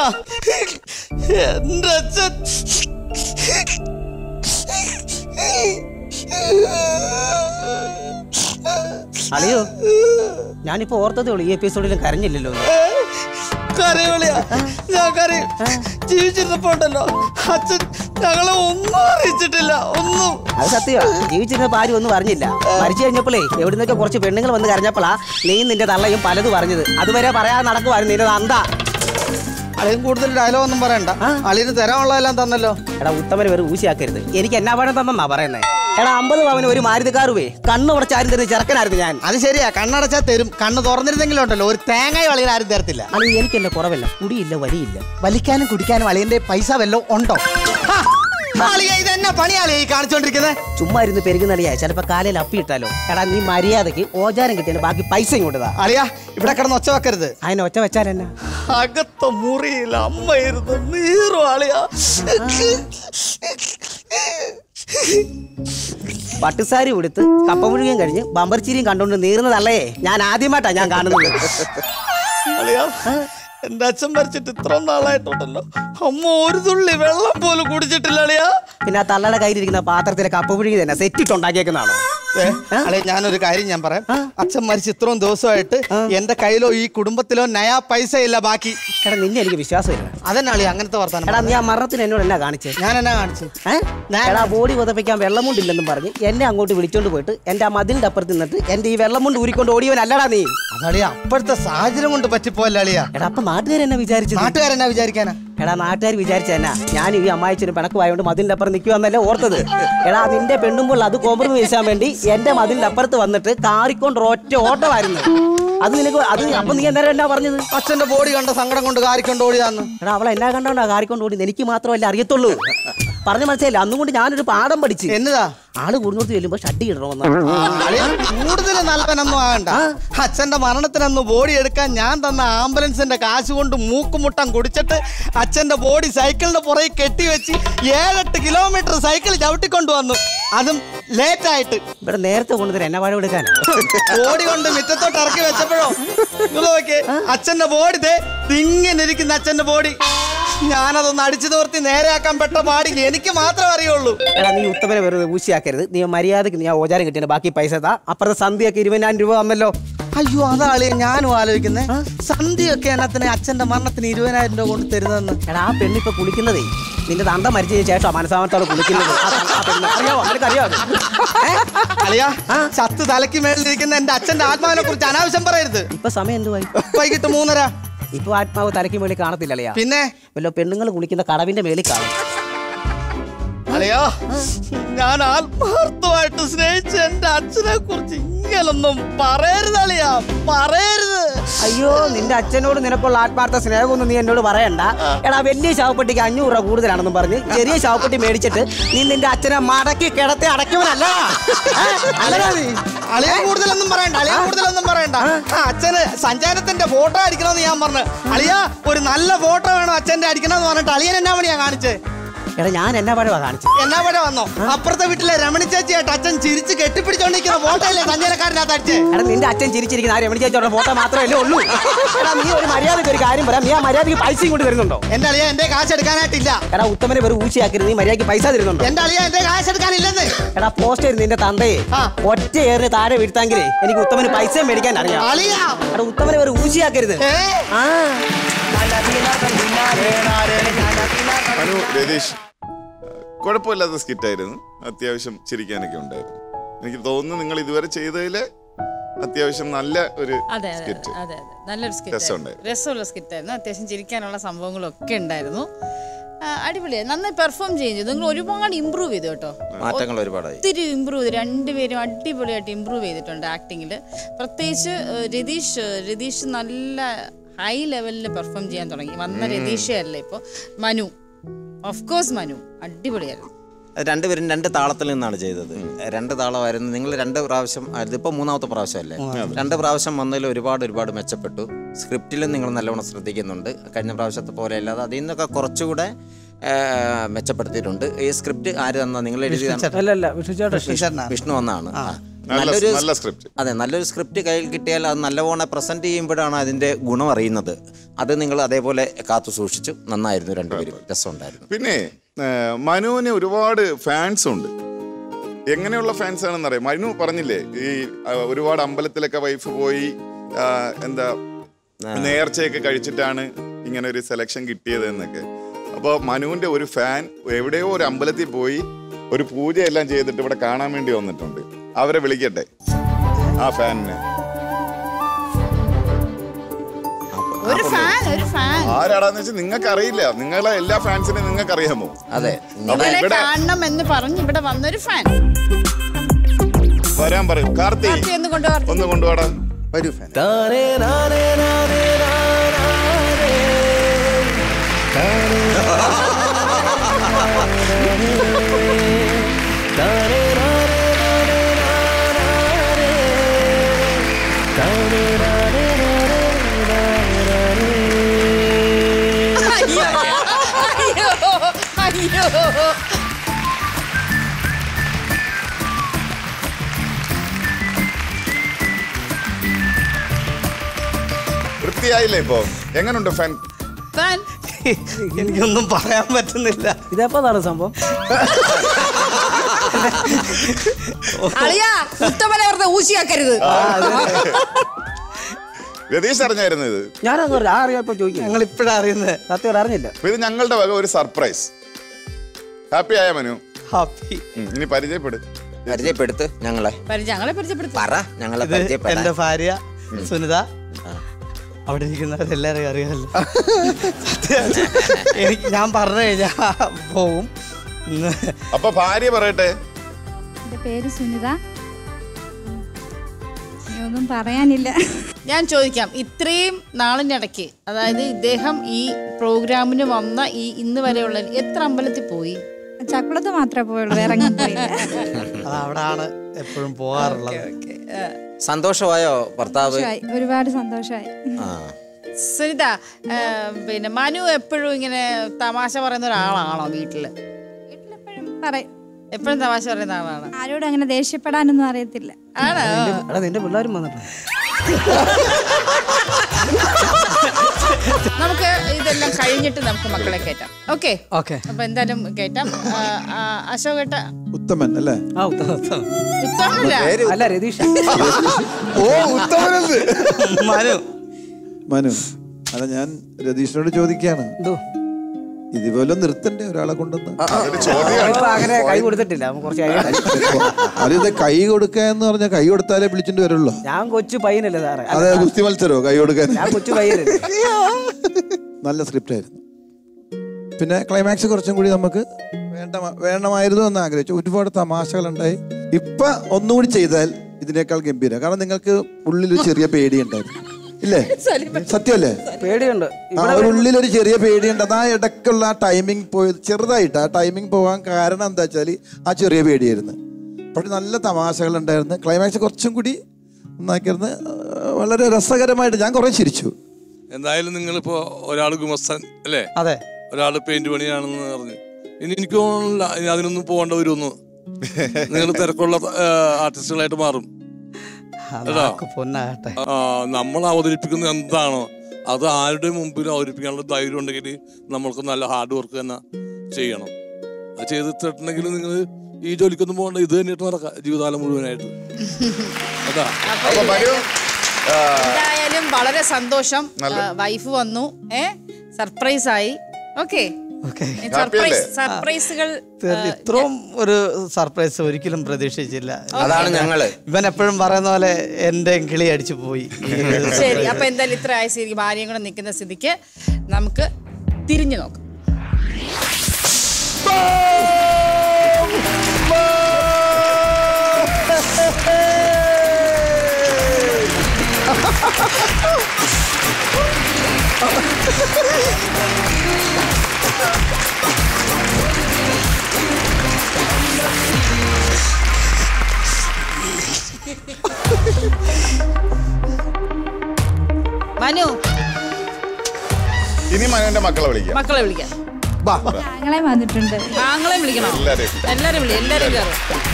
എന്റെ അച്ഛൻ അളിയോ ഞാനിപ്പോ ഓർത്തതേ ഉള്ളൂ ഈ എപ്പിസോഡിലും കരഞ്ഞില്ലല്ലോ എന്ന്. കരയോളിയാ ഞാൻ കരയും ജീവിച്ചിരുന്നപ്പോ ഉണ്ടല്ലോ അച്ഛൻ ഞങ്ങളെ ഒന്നും അറിയിച്ചിട്ടില്ല ഒന്നും അത് സത്യമാ ജീവിച്ചിരുന്നപ്പോ ആരും ഒന്നും അറിഞ്ഞില്ല മരിച്ചു കഴിഞ്ഞപ്പോഴേ എവിടുന്നൊക്കെ കുറച്ച് പെണ്ണുങ്ങൾ വന്ന് കരഞ്ഞപ്പോഴാ നീയും നിന്റെ തള്ളയും പലതും പറഞ്ഞത് അതുവരെ പറയാതെ നടക്കുവായിരുന്നു നിന്റെ തന്ത അളിയൻ കൂടുതൽ ഡയലോഗ് ഒന്നും പറയണ്ട അളിയന് തരാനുള്ളതെല്ലാം തന്നല്ലോ എടാ ഉത്തമന് വെറും ഊശിയാക്കരുത് എനിക്ക് എന്നാ പണം തന്നാ പറയുന്നത് എടാ അമ്പത് പവന് ഒരു മാരുതിക്കാറുവേ കണ്ണു ഉടച്ചാരും തരുന്ന ചെറുക്കനായിരുന്നു ഞാൻ അത് ശരിയാ കണ്ണടച്ചാ തരും കണ്ണ് തുറന്നിരുന്നെങ്കിലും ഉണ്ടല്ലോ ഒരു തേങ്ങയും അളിയൻ ആരും തരത്തില്ല അത് എനിക്കല്ല കുറവല്ല കുടിയില്ല വരിയില്ല വലിക്കാനും കുടിക്കാനും അളിയന്റെ പൈസ വല്ലോ ഉണ്ടോ ഹാ, അളിയ ഇത് എന്നാ പണിയാളിയ ഈ കാണിച്ചോണ്ടിരിക്കുന്നത് ചുമ്മാ ഇരുന്ന് പെരുകുന്നടിയാ ചിലപ്പോ കാലയിൽ അപ്പിയിട്ടാലോ എടാ നീ മര്യാദക്ക് ഓജാരം കിട്ടിയ ബാക്കി പൈസ ഇങ്ങോട്ടതാ അളിയ ഇവിടെ കിടന്ന് ഒച്ച വെക്കരുത് അതിനെ ഒച്ച വെച്ചാൽ എന്നാ അകത്ത മുറിയിൽ അമ്മയിരുന്നു നീറു അളിയ പട്ടുസാരി ഉടുത്ത് കപ്പ മുഴുകയും കഴിഞ്ഞ് ബമ്പർച്ചിരിയും കണ്ടോണ്ട് നീറുന്നതല്ലേ ഞാൻ ആദ്യമായിട്ടാ ഞാൻ കാണുന്നത് അളിയ എന്റെ അച്ഛൻ മരിച്ചിട്ട് ഇത്ര നാളായിട്ടുണ്ടല്ലോ അമ്മ ഒരു തുള്ളി വെള്ളം പോലും കുടിച്ചിട്ടില്ല അളിയ പിന്നെ ആ തള്ളയുടെ കയ്യിലിരിക്കുന്ന പാത്രത്തിലെ കപ്പ മുഴുകി തന്നെ സെറ്റിട്ട് ഉണ്ടാക്കിയേക്കുന്നതാണോ അളിയ ഞാനൊരു കാര്യം ഞാൻ പറയാം അച്ഛൻ മരിച്ച് ഇത്രയും ദിവസമായിട്ട് എന്റെ കയ്യിലോ ഈ കുടുംബത്തിലോ നയാ പൈസ ഇല്ല ബാക്കി എടാ നിന്നെ എനിക്ക് വിശ്വാസമില്ല അതന്നെ അളിയ അങ്ങനത്തെ വർത്താനം എടാ നീ ആ മരണത്തിന് എന്നോട് എന്നാ കാണിച്ചത് ഞാൻ എന്നാ കാണിച്ചു എടാ ബോഡി പുതപ്പിക്കാൻ വെള്ളമുണ്ടില്ലെന്നും പറഞ്ഞ് എന്നെ അങ്ങോട്ട് വിളിച്ചോണ്ട് പോയിട്ട് എന്റെ ആ മതിലിന്റെ അപ്പുറത്ത് നിന്നിട്ട് എന്റെ ഈ വെള്ളമുണ്ട് ഊരിക്കൊണ്ട് ഓടിയവൻ അല്ലടാ നീ അതളിയ അപ്പോഴത്തെ സാഹചര്യം കൊണ്ട് പറ്റിപ്പോയല്ലേ അളിയ എടാ അപ്പൊ നാട്ടുകാരെന്നെ വിചാരിച്ചത് നാട്ടുകാരെന്നാ വിചാരിക്കാനാ എടാ നാട്ടുകാർ വിചാരിച്ച എന്നാ ഞാനും ഈ അമ്മായിച്ചനും പിണക്കുമായോണ്ട് മതിലിന്റെ അപ്പുറം നിൽക്കുവന്നല്ലേ ഓർത്തത് എടാ നിന്റെ പെണ്ണുമ്പോൾ അത് കോംപ്രമൈസ് ചെയ്യാൻ വേണ്ടി എന്റെ മതിലിന്റെ അപ്പുറത്ത് വന്നിട്ട് കാറിക്കൊണ്ട് ഒറ്റ ഓട്ടമായിരുന്നു അത് നിനക്ക് അത് അപ്പൊ നീ അന്നേരം എന്നാ പറഞ്ഞത് അച്ഛന്റെ ബോഡി കണ്ട സങ്കടം കൊണ്ട് കാരിക്കൊണ്ട് ഓടിയാന്ന് എടാ അവളെ എന്നാ കണ്ടോണ്ടാ കാറിക്കൊണ്ട് ഓടി എനിക്ക് മാത്രമല്ല അറിയത്തുള്ളൂ പറഞ്ഞ മനസ്സിലായില്ല അന്നും കൊണ്ട് ഞാനൊരു പാഠം പഠിച്ച് എന്നതാ ആള് കൂടുന്നോർത്ത് ചെല്ലുമ്പോ ഷട്ടി ഇടണമെന്ന് അളിയ കൂടുതൽ നല്ലവനൊന്നും ആകണ്ട അച്ഛന്റെ മരണത്തിനന്ന് ബോഡി എടുക്കാൻ ഞാൻ തന്ന ആംബുലൻസിന്റെ കാശ് കൊണ്ട് മൂക്കുമുട്ടം കുടിച്ചിട്ട് അച്ഛന്റെ ബോഡി സൈക്കിളിന്റെ പുറകെ കെട്ടിവെച്ച് ഏഴെട്ട് കിലോമീറ്റർ സൈക്കിൾ ചവിട്ടിക്കൊണ്ടു വന്നു അതും ലേറ്റ് ആയിട്ട് ഇവിടെ നേരത്തെ കൊണ്ടുതരാം എന്നെ വാഴ എടുക്കാനാ ബോഡി കൊണ്ട് മുറ്റത്തോട്ട് ഇറക്കി വെച്ചപ്പോഴോ നിങ്ങൾ നോക്കിയേ അച്ഛന്റെ ബോഡി ദേ ഇങ്ങനെ ഇരിക്കുന്ന അച്ഛന്റെ ബോഡി ഞാനതൊന്ന് അടിച്ചു തോർത്തി നേരെയാക്കാൻ പെട്ട പാടി എനിക്ക് മാത്രമേ അറിയുള്ളൂ എടാ നീ ഉത്തമനെ വെറുതെ ഊശിയാക്കരുത് നീ മര്യാദക്ക് നീ ആ ഓചാരം കിട്ടിയ ബാക്കി പൈസ താ അപ്പുറത്തെ സന്ധ്യയൊക്കെ ഇരുപതിനായിരം രൂപ വന്നല്ലോ അയ്യോ അതാളിയ ഞാനും ആലോചിക്കുന്നേ സന്ധ്യയൊക്കെ അതിനകത്തിന് അച്ഛന്റെ മരണത്തിന് ഇരുപതിനായിരം രൂപ കൊണ്ട് തരുന്നെന്ന് എടാ ആ പെണ്ണിപ്പൊ കുളിക്കുന്നതേ നിന്റെ തന്ത മരിച്ചതിന് ശേഷം മനസ്സാമത്തോടെ കുളിക്കുന്നത് ആ ത- ആ പെണ്ണ്. അറിയാവോ നിനക്ക് അറിയാവോ അളിയ ചത്ത് തലയ്ക്ക് മേളിലിരിക്കുന്ന എന്റെ അച്ഛന്റെ ആത്മാവിനെ കുറിച്ച് അനാവശ്യം പറയരുത് ഇപ്പൊ സമയം എന്തുവായി വൈകിട്ട് മൂന്നര ഇപ്പൊ ആത്മാവ് തലയ്ക്ക് മേളിൽ കാണത്തില്ല അളിയാ പിന്നെ വല്ല പെണ്ണുങ്ങൾ കുളിക്കുന്ന കടവിന്റെ മേളിൽ കാണും അളിയാ ഞാൻ ആത്മാർത്ഥമായിട്ട് സ്നേഹിച്ച എന്റെ അച്ഛനെ കുറിച്ച് ഇങ്ങനൊന്നും പറയരുത് അളിയാ പറയരുത് അയ്യോ നിന്റെ അച്ഛനോട് നിനക്കുള്ള ആത്മാർത്ഥ സ്നേഹമൊന്നും നീ എന്നോട് പറയണ്ട എടാ വലിയ ശവപ്പെട്ടിക്ക് അഞ്ഞൂറ് രൂപ കൂടുതലാണെന്നും പറഞ്ഞ് ചെറിയ ശവപ്പെട്ടി മേടിച്ചിട്ട് നീ നിന്റെ അച്ഛനെ മടക്കി കിടത്തി അടയ്ക്കുവനല്ല അല്ലടാ നീ അളിയ കൂടുതലൊന്നും പറയണ്ട അളിയ കൂടുതലൊന്നും പറയണ്ട ആ, അച്ഛന് സഞ്ചാരത്തിന്റെ ഫോട്ടോ അടിക്കണമെന്ന് ഞാൻ പറഞ്ഞു അളിയ ഒരു നല്ല ഫോട്ടോ വേണം അച്ഛന്റെ അടിക്കണമെന്ന് പറഞ്ഞിട്ട് അളിയൻ എന്നാ പണിയാ കാണിച്ചേ എടാ ഞാൻ എന്നാ പഴവാ കാണിച്ചത് എന്നാ പഴ വന്നോ അപ്പുറത്തെ വീട്ടിലെ രമണി ചേച്ചിയായിട്ട് അച്ഛൻ ചിരിച്ച് കെട്ടിപ്പിടിച്ചോണ്ടിരിക്കുന്ന ഫോട്ടോ അല്ലേ സഞ്ചാരക്കാരനകത്ത് അടിച്ചേ എടാ നിന്റെ അച്ഛൻ ചിരിച്ചിരിക്കുന്ന ആ രമണി ചേച്ചിയുടെ ഫോട്ടോ മാത്രമല്ലേ ഉള്ളൂ എടാ നീ ഒരു മര്യാദയ്ക്ക് ഒരു കാര്യം പറയാം നീ ആ മര്യാദയ്ക്ക് പൈസ ഇങ്ങോട്ട് തരുന്നുണ്ടോ എന്റെ അളിയ എന്റെ കാശ് എടുക്കാനായിട്ടില്ല എടാ ഉത്തമനെ വെറും ഊശിയാക്കരുത് നീ മര്യാദയ്ക്ക് പൈസ തരുന്നുണ്ടോ എന്റെ അളിയ എന്റെ കാശ് എടുക്കാനില്ലെന്ന് എടാ പോസ്റ്റ് ചെയ്ത് നിന്റെ തന്തയെ ഒറ്റ ഏറിന് താഴെ വീഴ്ത്താങ്കിലേ എനിക്ക് ഉത്തമന് പൈസ മേടിക്കാൻ അറിയാം അളിയ എടാ ഉത്തമനെ വെറും ഊശിയാക്കരുത് ഏ ആ അനു രതീഷ് കുഴപ്പമില്ലാത്ത സ്കിറ്റായിരുന്നു അത്യാവശ്യം ചിരിക്കാനൊക്കെ ഉണ്ടായിരുന്നു എനിക്ക് തോന്നുന്നു നിങ്ങൾ ഇതുവരെ ചെയ്തതിൽ അത്യാവശ്യം നല്ല ഒരു അതെ അതെ സ്കിറ്റ് അതെ അതെ നല്ലൊരു സ്കിറ്റ് രസമുണ്ടായിരുന്നു. രസമുള്ള സ്കിറ്റായിരുന്നു അത്യാവശ്യം ചിരിക്കാനുള്ള സംഭവങ്ങളൊക്കെ ഉണ്ടായിരുന്നു ആ, അടിപൊളിയായി നന്നായി പെർഫോം ചെയ്യും ചെയ്തു നിങ്ങൾ ഒരുപാട് ഇമ്പ്രൂവ് ചെയ്തു കേട്ടോ മാറ്റങ്ങൾ ഒരുപാടായി ഒത്തിരി ഇമ്പ്രൂവ് ചെയ്തു രണ്ടുപേരും അടിപൊളിയായിട്ട് ഇമ്പ്രൂവ് ചെയ്തിട്ടുണ്ട് ആക്ടിങ്ങിൽ പ്രത്യേകിച്ച് ഏഹ്, രതീഷ് ഏഹ്, രതീഷ് നല്ല ഹൈ ലെവലിൽ പെർഫോം ചെയ്യാൻ തുടങ്ങി വന്ന രതീഷേ അല്ല ഇപ്പോൾ മനു ഓഫ് കോഴ്സ് മനു അടിപൊളിയായിരുന്നു രണ്ടുപേരും രണ്ട് താളത്തിൽ നിന്നാണ് ചെയ്തത് രണ്ട് താളമായിരുന്നു നിങ്ങൾ രണ്ട് പ്രാവശ്യം ഇതിപ്പോൾ മൂന്നാമത്തെ പ്രാവശ്യമല്ലേ രണ്ട് പ്രാവശ്യം വന്നതിൽ ഒരുപാട് ഒരുപാട് മെച്ചപ്പെട്ടു സ്ക്രിപ്റ്റിലും നിങ്ങൾ നല്ലവണ്ണം ശ്രദ്ധിക്കുന്നുണ്ട് കഴിഞ്ഞ പ്രാവശ്യത്തെ പോലെ അല്ലാതെ അതിൽ നിന്നൊക്കെ കുറച്ചുകൂടെ ആ, മെച്ചപ്പെടുത്തിയിട്ടുണ്ട് ഈ സ്ക്രിപ്റ്റ് ആര് തന്നാ നിങ്ങൾ എഴുതിയതാണ് അല്ല അല്ല വിഷ്ണു ചേട്ടാ ടീച്ചറിനാ വിഷ്ണു ഒന്നാണ് ആ. നല്ല നല്ലൊരു നല്ല സ്ക്രിപ്റ്റ് അതെ നല്ലൊരു സ്ക്രിപ്റ്റ് കയ്യിൽ കിട്ടിയാൽ അത് നല്ലവണ്ണം പ്രസന്റ് ചെയ്യുമ്പോഴാണ് അതിന്റെ ഗുണം അറിയുന്നത് അത് നിങ്ങൾ അതേപോലെ കാത്തു സൂക്ഷിച്ചു നന്നായിരുന്നു രണ്ടുപേരും രസമുണ്ടായിരുന്നു പിന്നെ ആ, മനുവിന് ഒരുപാട് ഫാൻസ് ഉണ്ട് എങ്ങനെയുള്ള ഫാൻസ് ആണെന്ന് അറിയാം മനു പറഞ്ഞില്ലേ ഈ ആ, ഒരുപാട് അമ്പലത്തിലൊക്കെ വൈഫ് പോയി ആ, എന്താ നേർച്ചയൊക്കെ കഴിച്ചിട്ടാണ് ഇങ്ങനെ ഒരു സെലക്ഷൻ കിട്ടിയത് എന്നൊക്കെ അപ്പോൾ മനുവിന്റെ ഒരു ഫാൻ എവിടെയോ ഒരു അമ്പലത്തിൽ പോയി ഒരു പൂജയെല്ലാം ചെയ്തിട്ട് ഇവിടെ കാണാൻ വേണ്ടി വന്നിട്ടുണ്ട് അവരെ വിളിക്കട്ടെ ആ ഫാനിനെ ഒരു ഫാൻ ഒരു ഫാൻ ആരാടാന്ന് വെച്ചാൽ നിങ്ങൾക്ക് അറിയില്ല നിങ്ങളെ എല്ലാ ഫാൻസിനെയും നിങ്ങൾക്ക് അറിയാമോ അതെ അപ്പൊ നിങ്ങളെ ഇവിടെ കാണണം എന്ന് പറഞ്ഞ് ഇവിടെ വന്നൊരു ഫാൻ വരാൻ പറയും കാർത്തി കാർത്തി ഒന്ന് കൊണ്ടുപോകാം ഒന്ന് കൊണ്ടുപോടാ വരൂ ഫാൻ അയ്യോ അയ്യോ അയ്യോ വൃത്തിയായില്ലേ ഇപ്പൊ എങ്ങനുണ്ട് ഫാൻ ഫാൻ എനിക്കൊന്നും പറയാൻ പറ്റുന്നില്ല ഇതെപ്പോഴാണ് സംഭവം അളിയാ ഉത്തമനെ വെറുതെ ഊശിയാക്കരുത് രതീഷ് അറിഞ്ഞായിരുന്നു ഇത് ഞാനൊന്നും അറിയില്ല. ആ അറിയാം ഇപ്പൊ ചോദിക്കും ഞങ്ങൾ ഇപ്പോഴാണ് അറിയുന്നത് സത്യം അറിഞ്ഞില്ല അപ്പൊ ഇത് ഞങ്ങളുടെ വക ഒരു സർപ്രൈസ് ഹാപ്പി ആയ മനു ഹാപ്പി ഉം, ഇനി പരിചയപ്പെടു പരിചയപ്പെടുത്ത് ഞങ്ങളെ പരിചയം ഞങ്ങളെ പരിചയപ്പെടുത്തി പറ ഞങ്ങളെ ഇത് എന്റെ പരിചയപ്പെടാൻ ഭാര്യ സുനിത അവിടെ ഇരിക്കുന്നവരെല്ലാവരും അറിയാമല്ലോ സത്യം. എനിക്ക് ഞാൻ പറഞ്ഞു കഴിഞ്ഞാ പോവും ഇന്ന് അപ്പൊ ഭാര്യ പറയട്ടെ എൻ്റെ പേര് സുനിത ഇനി ഒന്നും പറയാനില്ല ഞാൻ ചോദിക്കാം ഇത്രയും നാളിനിടയ്ക്ക് അതായത് ഇദ്ദേഹം ഈ പ്രോഗ്രാമിന് വന്ന ഈ ഇന്ന് വരെയുള്ള എത്ര അമ്പലത്തിൽ പോയി ചക്കുളത്ത് മാത്രമേ പോയുള്ളൂ വേറെ എങ്ങും പോയില്ല അത് അവിടാണ് എപ്പോഴും പോകാറുള്ളത് സന്തോഷമായോ ഭർത്താവ് സന്തോഷമായി. ഒരുപാട് സന്തോഷമായി ആ സുനിത ആ, പിന്നെ മനു എപ്പോഴും ഇങ്ങനെ തമാശ പറയുന്ന ഒരാളാണോ വീട്ടില് വീട്ടിലെപ്പോഴും പറയും എപ്പോഴും തമാശ പറയുന്ന ആളാണ് ആരോടും അങ്ങനെ ദേഷ്യപ്പെടാനൊന്നും അറിയത്തില്ല ആണോ എടാ നിന്റെ പിള്ളേരും വന്നിട്ടുണ്ട് നമുക്ക് ഇതെല്ലാം കഴിഞ്ഞിട്ട് നമുക്ക് മക്കളെ കയറ്റാം ഓക്കെ ഓക്കെ അപ്പൊ എന്തായാലും കയറ്റാം ആ, ആ, അശോകേട്ട ഉത്തമൻ അല്ലേ ആ ഉത്തമ ഉത്തമനല്ല അല്ല രതീഷ് ഓ ഉത്തമനത് മനു മനു അല്ല ഞാൻ രതീഷിനോട് ചോദിക്കുകയാണ് എന്തോ ഇതുപോലെ നിർത്തണ്ടേ ഒരാളെ കൊണ്ടുവന്ന് അതൊരു ചോദ്യമാണ് ഇപ്പൊ അങ്ങനെ കൈ കൊടുത്തിട്ടില്ല നമുക്ക് കുറച്ച് കഴിയട്ടെ. അത് ഇത് കൈ കൊടുക്കുക എന്ന് പറഞ്ഞാൽ കൈ കൊടുത്താലേ വിളിച്ചിട്ട് വരുള്ളൂ ഞാൻ കൊച്ചു പയ്യനല്ലേ സാറേ അതെ കുസ്തി മത്സരമോ കൈ കൊടുക്കാൻ ഞാൻ കൊച്ചു പയ്യനല്ലേ നല്ല സ്ക്രിപ്റ്റ് ആയിരുന്നു പിന്നെ ക്ലൈമാക്സ് കുറച്ചും കൂടി നമുക്ക് വേണ്ട വേണമായിരുന്നു എന്ന് ആഗ്രഹിച്ചു ഒരുപാട് തമാശകളുണ്ടായി ഇപ്പൊ ഒന്നുകൂടി ചെയ്താൽ ഇതിനേക്കാൾ ഗംഭീരം കാരണം നിങ്ങൾക്ക് ഉള്ളിൽ ഒരു ചെറിയ പേടിയുണ്ടായിരുന്നു ഇല്ലേ സത്യമല്ലേ പേടിയുണ്ട് ആ ഒരു ഉള്ളിലൊരു ചെറിയ പേടിയുണ്ട് അത് ആ ഇടയ്ക്കുള്ള ആ ടൈമിംഗ് പോയത് ചെറുതായിട്ട് ആ ടൈമിംഗ് പോകാൻ കാരണം എന്താ വെച്ചാൽ ആ ചെറിയ പേടിയായിരുന്നു പക്ഷെ നല്ല തമാശകൾ ഉണ്ടായിരുന്നു ക്ലൈമാക്സ് കുറച്ചും കൂടി നന്നാക്കിയിരുന്നു ആ, വളരെ രസകരമായിട്ട് ഞാൻ കുറേ ചിരിച്ചു എന്തായാലും നിങ്ങളിപ്പോ ഒരാൾ ഗുമസ്തൻ അല്ലേ അതെ ഒരാൾ പെയിന്റ് പണിയാണെന്ന് പറഞ്ഞു ഇനി എനിക്ക് തോന്നുന്നില്ല ഇനി അതിനൊന്നും പോകേണ്ട വരുമെന്ന് നിങ്ങൾ തിരക്കുള്ള ആർട്ടിസ്റ്റുകളായിട്ട് മാറും അതൊക്കെ പൊന്നാകട്ടെ ആ, നമ്മൾ അവതരിപ്പിക്കുന്നത് എന്താണോ അത് ആരുടെ മുമ്പിൽ അവതരിപ്പിക്കാനുള്ള ധൈര്യം ഉണ്ടെങ്കിൽ നമ്മൾക്ക് നല്ല ഹാർഡ് വർക്ക് തന്നെ ചെയ്യണം അത് ചെയ്തിട്ടുണ്ടെങ്കിൽ നിങ്ങൾ ഈ ജോലിക്കൊന്നും പോകണ്ട ഇത് തന്നെയായിട്ട് നടക്കാം ജീവിതകാലം മുഴുവനായിട്ട് അതാ അപ്പൊ മനു ആ, എന്തായാലും വളരെ സന്തോഷം നല്ല- വൈഫ് വന്നു ഏ സർപ്രൈസ് ആയി ഓക്കെ ഓക്കെ സർപ്രൈസ് സർപ്രൈസുകൾ ഇത്രയും ഒരു സർപ്രൈസ് ഒരിക്കലും പ്രതീക്ഷിച്ചില്ല അതാണ് ഞങ്ങള് ഇവൻ എപ്പോഴും പറയുന്ന പോലെ എന്റെ കിളി അടിച്ചു പോയി ശരി അപ്പൊ എന്തായാലും ഇത്ര ആയ സ്ഥിതിക്ക് ഭാര്യയും കൂടെ നിൽക്കുന്ന സ്ഥിതിക്ക് നമുക്ക് തിരിഞ്ഞു നോക്കാം മനു ഇനി മനുവിന്റെ മക്കളെ വിളിക്കാം മക്കളെ വിളിക്കാം ഞങ്ങളെ വന്നിട്ടുണ്ട് ആങ്ങളെ വിളിക്കണോ എല്ലാരെയും. എല്ലാരും വിളി എല്ലാരും കയറും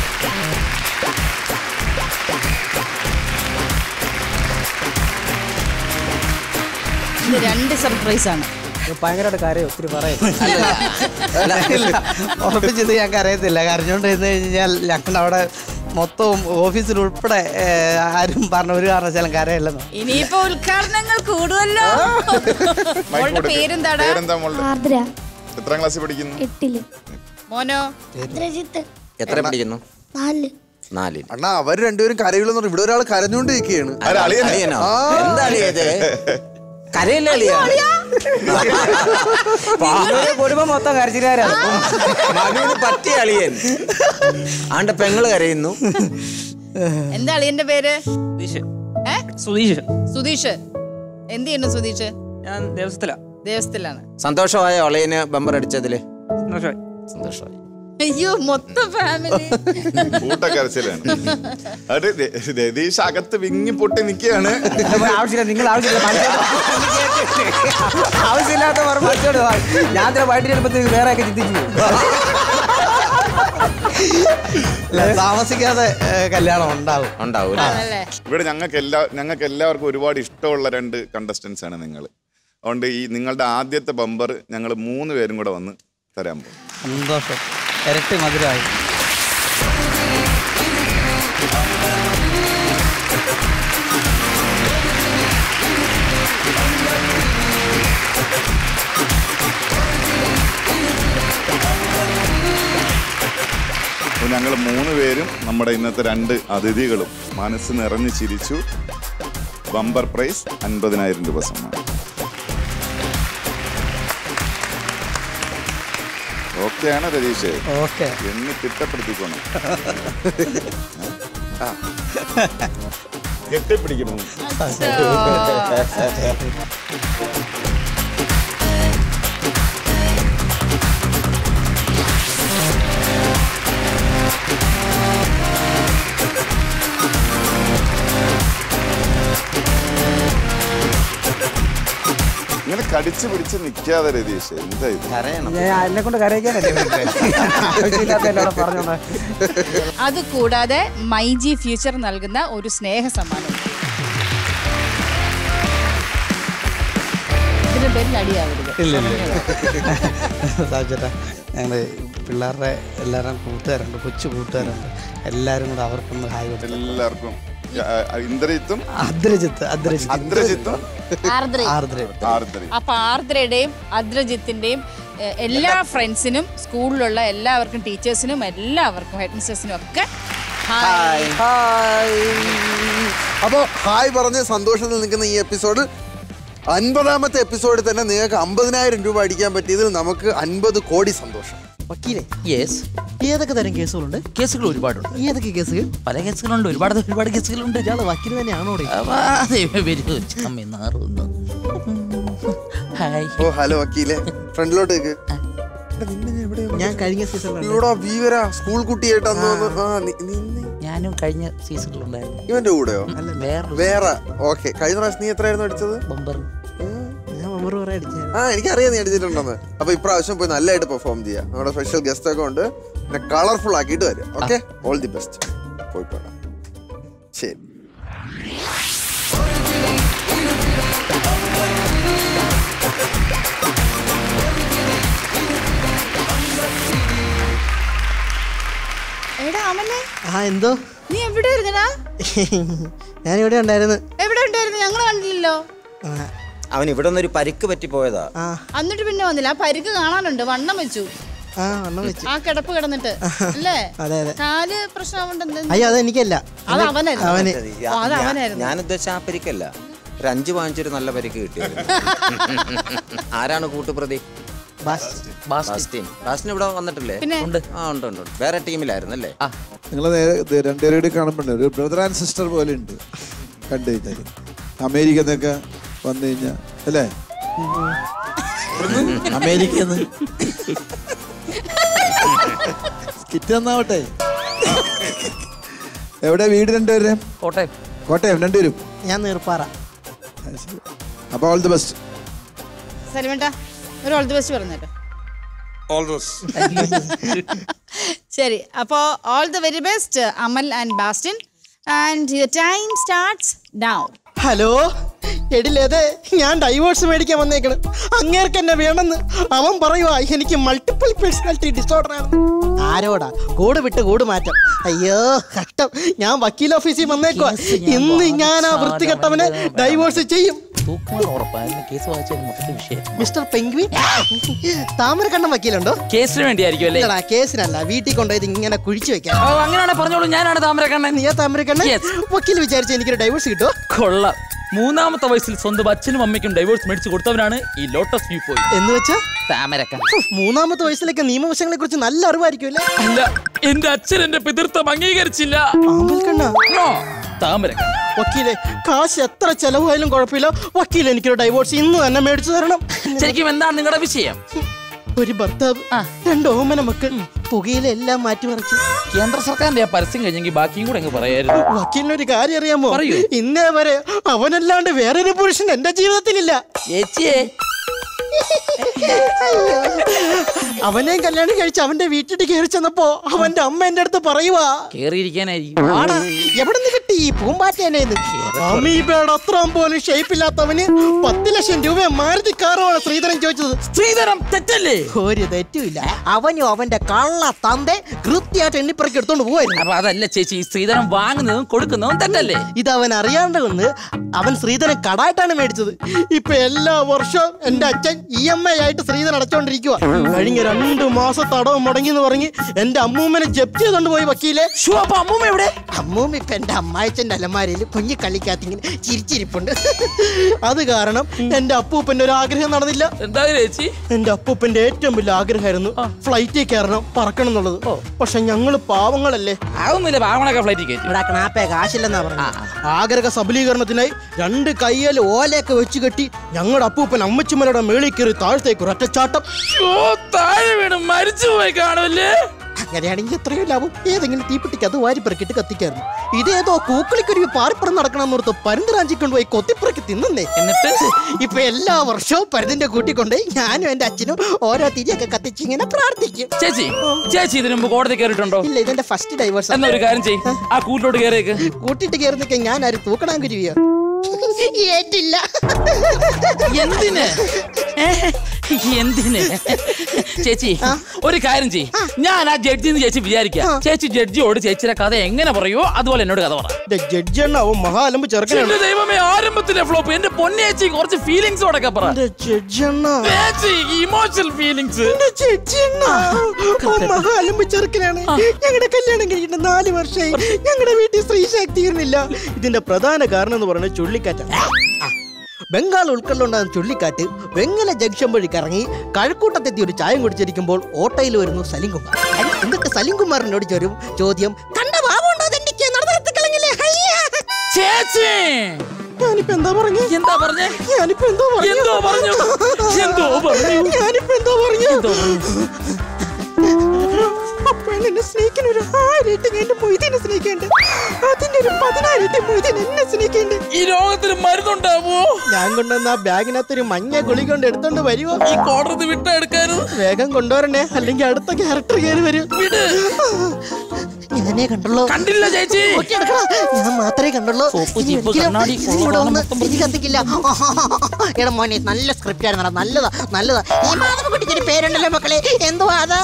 ഇത് രണ്ട് സർപ്രൈസ് ആണ് ഭയങ്കരമായിട്ട് കാര്യം ഒത്തിരി പറയും ഉറപ്പിച്ചത് ഞങ്ങൾക്ക് അറിയത്തില്ല കരഞ്ഞോണ്ട് ഇരുന്ന് കഴിഞ്ഞാൽ ഞങ്ങൾ അവിടെ മൊത്തവും ഓഫീസിൽ ഉൾപ്പെടെ ഏ, ആരും പറഞ്ഞ ഒരു കാരണവശാലും കരയില്ലെന്ന് ഇനിയിപ്പോ ഉദ്ഘാടനങ്ങൾ കൂടുമല്ലോ മോളുടെ പേരെന്താടാ പേരെന്താ മോളുടെ ആർദ്ര എത്രാം ക്ലാസ്സിൽ പഠിക്കുന്നു എട്ടില് മോനോ രജിത്ത് എത്ര പഠിക്കുന്നു നാല് നാലിൽ അണ്ണാ അവർ രണ്ടുപേരും കരയുള്ളൂ ഇവിടെ ഒരാൾ കരഞ്ഞോണ്ടിരിക്കുകയാണ് അളിയനോ എന്താ അളിയത് കരയില്ല അളിയ കുടുംബം മൊത്തം കരച്ചിലാരാണ് മനുവിന് പറ്റിയ അളിയൻ ആണ്ട് പെങ്ങള് കരയുന്നു എന്താ അളിയന്റെ പേര് ഏ? സുധീഷ് സുധീഷ് എന്ത് ചെയ്യുന്നു സുധീഷ് ഞാൻ ദേവസ്ഥത്തിലാ ദേവസ്ഥത്തിലാണ് സന്തോഷമായ അളിയന് ബമ്പർ അടിച്ചതില് സന്തോഷമായി സന്തോഷമായി അയ്യോ മൊത്തം ഫാമിലി കൂട്ടക്കരച്ചിലാണ് അത് ര- രതീഷ് അകത്ത് വിങ്ങി പൊട്ടി നിൽക്കുകയാണ് ആവശ്യമില്ല നിങ്ങൾ ആവശ്യമില്ല ആവശ്യമില്ലാത്ത പറഞ്ഞ മറ്റോട് വാ. ഞാൻ ചില വൈകിട്ട് ചെല്ലുമ്പോഴത്തേക്ക് വേറെ ഒക്കെ ചിന്തിച്ചു പോകും. അല്ല, താമസിക്കാതെ ഏ, കല്യാണം ഉണ്ടാവും ഉണ്ടാവും ഇവിടെ ഞങ്ങൾക്ക് എല്ലാ ഞങ്ങൾക്ക് എല്ലാവർക്കും ഒരുപാട് ഇഷ്ടമുള്ള രണ്ട് കണ്ടസ്റ്റൻസ് ആണ് നിങ്ങൾ അതുകൊണ്ട് ഈ നിങ്ങളുടെ ആദ്യത്തെ ബമ്പർ ഞങ്ങൾ മൂന്ന് പേരും കൂടെ വന്ന് തരാൻ പോകും സന്തോഷം ഇരട്ടി മധുരമായി അപ്പോൾ ഞങ്ങൾ മൂന്ന് പേരും നമ്മുടെ ഇന്നത്തെ രണ്ട് അതിഥികളും മനസ്സ് നിറഞ്ഞു ചിരിച്ചു ബമ്പർ പ്രൈസ് അൻപതിനായിരം രൂപ സമ്മാനം ഓക്കെയാണ് രതീഷ് ഓക്കെ എന്നെ തിട്ടപ്പെടുത്തിക്കോണം ആ. കെട്ടിപ്പിടിക്കണം ഇങ്ങനെ കടിച്ചു പിടിച്ച് നിൽക്കാതെ രതീഷ് എന്താ ഇത് ഞാൻ എന്നെ കൊണ്ട് കരയിക്കാനല്ലേ ആവശ്യമില്ലാത്ത എന്നോട് പറഞ്ഞോണ്ടാ അത് കൂടാതെ മൈജി ഫ്യൂച്ചർ നൽകുന്ന ഒരു സ്നേഹ സമ്മാനം ഇതിന്റെ പേരിൽ അടിയാവരുത് ഇല്ല ഇല്ല സാധിച്ചേട്ടാ ഞങ്ങൾ പിള്ളേരുടെ എല്ലാവരും കൂട്ടുകാരുണ്ട് കൊച്ചു കൂട്ടുകാരുണ്ട് എല്ലാവരും കൂടെ അവർക്കൊന്ന് ഹായ് കൊടുത്തു എല്ലാവർക്കും ആ, ആ, ഇന്ദ്രജിത്തും അദ്രജിത്ത് അദ്രജിത്ത് അദ്രജിത്തും ആർദ്ര ആർദ്ര ആർദ്രയും അപ്പൊ ആർദ്രയുടെയും അദ്രജിത്തിന്റെയും എ- എല്ലാ ഫ്രണ്ട്സിനും സ്കൂളിലുള്ള എല്ലാവർക്കും ടീച്ചേഴ്സിനും എല്ലാവർക്കും ഹെഡ് മിസ്റ്റേഴ്സിനും ഒക്കെ ഹായ് ഹായ് അപ്പോൾ ഹായ് പറഞ്ഞ് സന്തോഷത്തിൽ നിൽക്കുന്ന ഈ എപ്പിസോഡിൽ അൻപതാമത്തെ എപ്പിസോഡിൽ തന്നെ നിങ്ങൾക്ക് അമ്പതിനായിരം രൂപ അടിക്കാൻ പറ്റിയതിൽ നമുക്ക് അൻപത് കോടി സന്തോഷം വക്കീലെ യെസ് ഏതൊക്കെ തരം കേസുകളുണ്ട് കേസുകൾ ഒരുപാടുണ്ട് ഏതൊക്കെ കേസുകൾ പല കേസുകളുണ്ട് ഒരുപാട് ഒരുപാട് കേസുകളുണ്ട് ഇയാള് വക്കീൽ തന്നെയാണോ അമ്മേ നാറുന്നു ഹായ് ഓ ഹലോ വക്കീലെ ഫ്രണ്ടിലോട്ട് നിൽക്ക് ഞാൻ കഴിഞ്ഞ സീസണിലുണ്ട് ഇവിടെ ഭീകര സ്കൂൾ കുട്ടിയായിട്ട് അന്ന് വന്ന് ആ നി- നിന്നെ ഞാനും കഴിഞ്ഞ സീസണിലുണ്ടായിരുന്നു ഇവന്റെ കൂടെയോ അല്ല വേറെ വേറെ ഓക്കെ കഴിഞ്ഞ പ്രാവശ്യം നീ എത്രയായിരുന്നു അടിച്ചത് ബമ്പർ ഞാൻ ബമ്പർ കുറെ അടിച്ചായിരുന്നു ആ എനിക്കറിയാം നീ അടിച്ചിട്ടുണ്ടെന്ന് അപ്പൊ ഇപ്രാവശ്യം പോയി നല്ലതായിട്ട് പെർഫോം ചെയ്യാം നമ്മുടെ സ്പെഷ്യൽ ഗസ്റ്റ് ഒക്കെ ഉണ്ട് പിന്നെ കളർഫുൾ ആക്കിയിട്ട് വരും ഓക്കെ ഓൾ ദി ബെസ്റ്റ് പോയി പോകാം ശരി എടാ അമനെ ആ എന്തോ നീ എവിടെ ഇരുന്നടാ ഞാൻ ഇവിടെ ഉണ്ടായിരുന്നു എവിടെ ഉണ്ടായിരുന്നു ഞങ്ങൾ കണ്ടില്ലല്ലോ അവൻ ഇവിടെ നിന്നൊരു പരിക്ക് പറ്റി പോയതാ ആ എന്നിട്ട് പിന്നെ വന്നില്ല ആ പരിക്ക് കാണാനുണ്ട് വണ്ണം വെച്ചു ആ വണ്ണം വെച്ച് ആ കിടപ്പ് കിടന്നിട്ട് അല്ലേ അതെ അതെ കാല് പ്രശ്നമുണ്ട് അയ്യോ അതെനിക്കല്ല അത് അവനായിരുന്നു അവന് ഓ, അത് അവനായിരുന്നു ഞാൻ ഉദ്ദേശിച്ച ആ പരിക്കല്ല ഒരു അഞ്ച് വാങ്ങിച്ചൊരു നല്ല പരിക്ക് കിട്ടിയായിരുന്നു ആരാണ് കൂട്ടുപ്രതി ബാസ്റ്റിൻ ബാസ്റ്റിൻ ഇവിടെ വന്നിട്ടില്ലേ പിന്നെ? ഉണ്ട് ആ ഉണ്ട് ഉണ്ട് ഉണ്ട്. വേറെ ടീമിലായിരുന്നു അല്ലേ നിങ്ങൾ രണ്ടുപേരുടെ കാണുമ്പോണ്ട് ഒരു ബ്രദർ ആൻഡ് സിസ്റ്റർ പോലെ ഉണ്ട് കണ്ടു കഴിഞ്ഞാൽ അമേരിക്ക എന്നൊക്കെ വന്നു കഴിഞ്ഞാൽ അല്ലേ അമേരിക്ക കിറ്റ് തന്നാവട്ടെ എവിടെ വീട് രണ്ടുപേരും കോട്ടയം കോട്ടയം രണ്ടുപേരും ഞാൻ നീർപ്പാറ അപ്പോൾ ഓൾ ദി ബെസ്റ്റ് സലിമേട്ട ഒരു ഓൾ ദി ബെസ്റ്റ് പറഞ്ഞല്ലോ ഓൾ ശരി അപ്പോൾ all the very best Amal and Bastin and your time starts down hello എടിലേതെ ഞാൻ ഡൈവോഴ്സ് മേടിക്കാൻ വന്നേക്കണ് അങ്ങേർക്ക് എന്നെ വേണമെന്ന് അവൻ പറയുവാ എനിക്ക് മൾട്ടിപ്പിൾ പേഴ്സണാലിറ്റി ഡിസോർഡർ ആണ് ആരോടാ കൂട് വിട്ട് കൂട് മാറ്റം അയ്യോ കഷ്ടം ഞാൻ വക്കീൽ ഓഫീസിൽ വന്നേക്കോ ഇന്ന് ഞാൻ ആ വൃത്തികെട്ടവനെ ഡൈവോഴ്സ് ചെയ്യും തൂക്കുമാർ ഉറപ്പായിരുന്നു കേസ് വായിച്ചാൽ മൊത്തത്തിൽ വിഷയം മിസ്റ്റർ പെങ്ക്വിൻ താമരക്കണ്ണം വക്കീലുണ്ടോ കേസിന് വേണ്ടിയായിരിക്കും അല്ലേ ഇല്ലടാ കേസിനല്ല വീട്ടിൽ കൊണ്ടുപോയത് ഇങ്ങനെ കുഴിച്ചു വെക്കാം ഓ അങ്ങനെയാണെ പറഞ്ഞോളൂ ഞാനാണ് താമരക്കണ്ണൻ നീ താമരക്കണ്ണൻ വക്കീൽ വിചാരിച്ച എനിക്കൊരു ഡൈവോഴ്സ് കിട്ടുമോ കൊള്ളാം മൂന്നാമത്തെ വയസ്സിൽ സ്വന്തം അച്ഛനും അമ്മയ്ക്കും ഡൈവോഴ്സ് മേടിച്ചു കൊടുത്തവനാണ് ഈ ലോട്ടസ് വ്യൂ പോയി എന്ന് വെച്ചാ താമരക്കണ്ണൻ ഉഫ്, മൂന്നാമത്തെ വയസ്സിലൊക്കെ നിയമവശങ്ങളെ കുറിച്ച് നല്ല അറിവായിരിക്കുമല്ലേ അല്ല എന്റെ അച്ഛൻ എന്റെ പിതൃത്വം അംഗീകരിച്ചില്ല ആമ്പൽക്കണ്ണ നോ, താമരക്കണ്ണൻ വക്കീലെ കാശ് എത്ര ചെലവായാലും കുഴപ്പമില്ല വക്കീൽ എനിക്കൊരു ഡൈവോഴ്സ് ഇന്ന് തന്നെ മേടിച്ചു തരണം ശരിക്കും എന്താണ് നിങ്ങളുടെ വിഷയം ഒരു ഭർത്താവ് രണ്ട് ഓമന മക്കൾ പുകയില എല്ലാം മാറ്റിമറിച്ചു കേന്ദ്ര സർക്കാരിന്റെ ആ പരസ്യം കഴിഞ്ഞെങ്കിൽ ബാക്കിയും കൂടെ അങ്ങ് പറയായിരുന്നു വക്കീലിനൊരു കാര്യം അറിയാമോ പറയൂ. ഇന്നേ വരെ അവനല്ലാണ്ട് വേറൊരു പുരുഷൻ എന്റെ ജീവിതത്തിലില്ല ചേച്ചിയെ അവനെയും കല്യാണം കഴിച്ച് അവന്റെ വീട്ടിൽ കയറി ചെന്നപ്പോ അവന്റെ അമ്മ എന്റെ അടുത്ത് പറയുവാ കേറിയിരിക്കാനായിരിക്കും ആടാ എവിടെ നിന്ന് കിട്ടി ഈ പൂമ്പാറ്റേനേന്ന് അമീബയുടെ അത്രയും പോലും ഷേപ്പില്ലാത്തവന് പത്ത് ലക്ഷം രൂപ മാരുതി കാറുമാണ് ശ്രീധരൻ ചോദിച്ചത് ശ്രീധരം തെറ്റല്ലേ ഒരു തെറ്റുമില്ല അവനും അവന്റെ കള്ള തന്റെ കൃത്യമായിട്ട് എണ്ണിപ്പറക്കി എടുത്തോണ്ട് പോവായിരുന്നു അപ്പൊ അതല്ല ചേച്ചി ഈ സ്ത്രീധനം വാങ്ങുന്നതും കൊടുക്കുന്നതും തെറ്റല്ലേ ഇത് അവൻ അറിയാണ്ട് വന്ന് അവൻ ശ്രീധരൻ കടായിട്ടാണ് മേടിച്ചത് ഇപ്പൊ എല്ലാ വർഷവും എന്റെ അച്ഛൻ ഇ എം ഐ ആയിട്ട് ശ്രീധരൻ അടച്ചോണ്ടിരിക്കുക കഴിഞ്ഞ രണ്ടു മാസം തടവ് മുടങ്ങി എന്ന് പറഞ്ഞ് എന്റെ അമ്മൂമ്മനെ ജപ്തി ചെയ്തോണ്ട് പോയി വക്കീലെ അപ്പൊ അമ്മൂമ്മ എവിടെ അമ്മൂമ്മ ഇപ്പൊ എന്റെ അമ്മായച്ചന്റെ അലമാരയിൽ കുഞ്ഞു കളിക്കാത്ത ഇങ്ങനെ ചിരിച്ചിരിപ്പുണ്ട് അത് കാരണം എന്റെ അപ്പൂപ്പന്റെ ഒരു ആഗ്രഹം നടന്നില്ല എന്താ ചേച്ചി എന്റെ അപ്പൂപ്പന്റെ ഏറ്റവും വലിയ ആഗ്രഹമായിരുന്നു ഫ്ലൈറ്റിൽ കയറണം പറക്കണം എന്നുള്ളത് പക്ഷെ ഞങ്ങള് പാവങ്ങളല്ലേ അതൊന്നുമില്ല പാവങ്ങളൊക്കെ ഫ്ലൈറ്റിൽ കയറ്റി ഇവിടെ ക്നാപ്പേ കാശില്ലെന്നാ പറഞ്ഞു ആഗ്രഹ സബലീകരണത്തിനായി രണ്ട് കയ്യിൽ ഓലയൊക്കെ വെച്ച് കെട്ടി ഞങ്ങളുടെ അപ്പൂപ്പൻ അമ്മച്ചിമ്മയുടെ മേളിൽ കയറി താഴത്തേക്ക് ഒരൊറ്റച്ചാട്ടം താഴെ വീണ് മരിച്ചു പോയി കാണുമല്ലേ അങ്ങനെയാണെങ്കിൽ എത്രയോ ലാഭം ഏതെങ്കിലും തീപ്പെട്ടിക്ക് അത് വാരി പെറുക്കിട്ട് കത്തിക്കായിരുന്നു ഇതേതോ കൂക്കളിക്കൊരു പാറിപ്പുറം നടക്കണമെന്നോർത്ത് പരുന്ത് കൊണ്ടുപോയി കൊത്തിപ്പുറക്കി തിന്നേ എന്നിട്ട് ഇപ്പൊ എല്ലാ വർഷവും പരുന്തിന്റെ കൂട്ടിക്കൊണ്ടുപോയി ഞാനും എന്റെ അച്ഛനും ഓരോ തിരിയൊക്കെ കത്തിച്ച് ഇങ്ങനെ പ്രാർത്ഥിക്കും ചേച്ചി ചേച്ചി ഇതിനു മുമ്പ് കോടതി കയറിയിട്ടുണ്ടോ ഇല്ല ഇതെന്റെ ഫസ്റ്റ് ഡൈവേഴ്സ് എന്നാ ഒരു കാര്യം ചെയ്യും ആ കൂട്ടിലോട്ട് കയറിയേക്ക് കൂട്ടിട്ട് കയറുന്നൊക്കെ ഞാൻ ആരും തൂക്കണാൻ കുരുവിയോ ഏറ്റില്ല എന്തിന് ഏ? എന്തിന് ചേച്ചി ഒരു കാര്യം ചെയ് ഞാൻ ആ ജഡ്ജിന്ന് ചേച്ചി വിചാരിക്കാം ചേച്ചി ജഡ്ജിയോട് ചേച്ചിയുടെ കഥ എങ്ങനെ പറയുമോ അതുപോലെ എന്നോട് കഥ പറ ജഡ്ജി എണ്ണാവും മഹാലമ്പ് ചെറുക്കനാണ് എന്റെ ദൈവമേ ആരംഭത്തിലെ ഫ്ലോപ്പ് എന്റെ പൊന്നേച്ചി കുറച്ച് ഫീലിങ്സ് ഒക്കെ പറ ജഡ്ജി എണ്ണ ചേച്ചി ഇമോഷണൽ ഫീലിങ്സ് മഹാലമ്പ് ചെറുക്കനാണ് ഞങ്ങളുടെ കല്യാണം കഴിഞ്ഞിട്ട് നാല് വർഷമായി ഞങ്ങളുടെ വീട്ടിൽ സ്ത്രീ ശാക്തീകരണമില്ല ഇതിന്റെ പ്രധാന കാരണം എന്ന് പറയുന്നത് ചുള്ളിക്കാറ്റാണ് ആ, ബംഗാൾ ഉൾക്കള്ളുണ്ടാകുന്ന ചുള്ളിക്കാറ്റ് വെങ്ങല ജംഗ്ഷൻ വഴി കറങ്ങി കഴക്കൂട്ടത്തെത്തി ഒരു ചായം കുടിച്ചിരിക്കുമ്പോൾ ഓട്ടോയിൽ വരുന്നു സലിംകുമാർ എന്നിട്ട് സലിംകുമാറിനോട് ചോരും ചോദ്യം കണ്ട ഭാവമുണ്ടോ അതെനിക്ക് നടന്നെടുത്ത് കളഞ്ഞില്ലേ ഹയ്യാ." ചേച്ചി ഞാനിപ്പോ എന്താ പറഞ്ഞു എന്താ പറഞ്ഞേ ഞാനിപ്പോ എന്തോ പറഞ്ഞു എന്തോ പറഞ്ഞു എന്തോ പറഞ്ഞു ഞാനിപ്പോ എന്തോ പറഞ്ഞു അപ്പൊ എന്നെ സ്നേഹിക്കുന്ന ഒരു ആയിരത്തി എന്റെ മൊയ്തീനെ സ്നേഹിക്കണ്ട് അതിന്റെ ഒരു പതിനായിരത്തി മൊയ്തീൻ എന്നെ സ്നേഹിക്കണ്ട് ഈ ലോകത്തിന് മരുന്നുണ്ടാവോ ഞാൻ കൊണ്ടുവന്ന ആ ബാഗിനകത്ത് ഒരു മഞ്ഞ ഗുളി കൊണ്ട് എടുത്തോണ്ട് വരുമോ ഈ കോടതി വിട്ട എടുക്കാനും വേഗം കൊണ്ടുവരണേ അല്ലെങ്കിൽ അടുത്ത ക്യാരക്ടർ കയറി വരും ഞാനേ കണ്ടുള്ളൂ കണ്ടില്ല ചേച്ചി ഓക്കേ, എടുക്കടാ. ഞാൻ മാത്രമേ കണ്ടുള്ളൂ സോപ്പ്, ഇനി ചീപ്പ്, ഒരിക്കലും കണ്ണാടി, ഇവിടെ കൊള്ളാം, വന്ന് മൊത്തം തിരി കത്തിക്കില്ല എടാ മോനെ നല്ല സ്ക്രിപ്റ്റ് ആയിരുന്നടാ നല്ലതാ നല്ലതാ ഈ മാധവക്കുട്ടിക്ക് ഒരു പേരുണ്ടല്ലോ മക്കളെ എന്തുവാ അതാ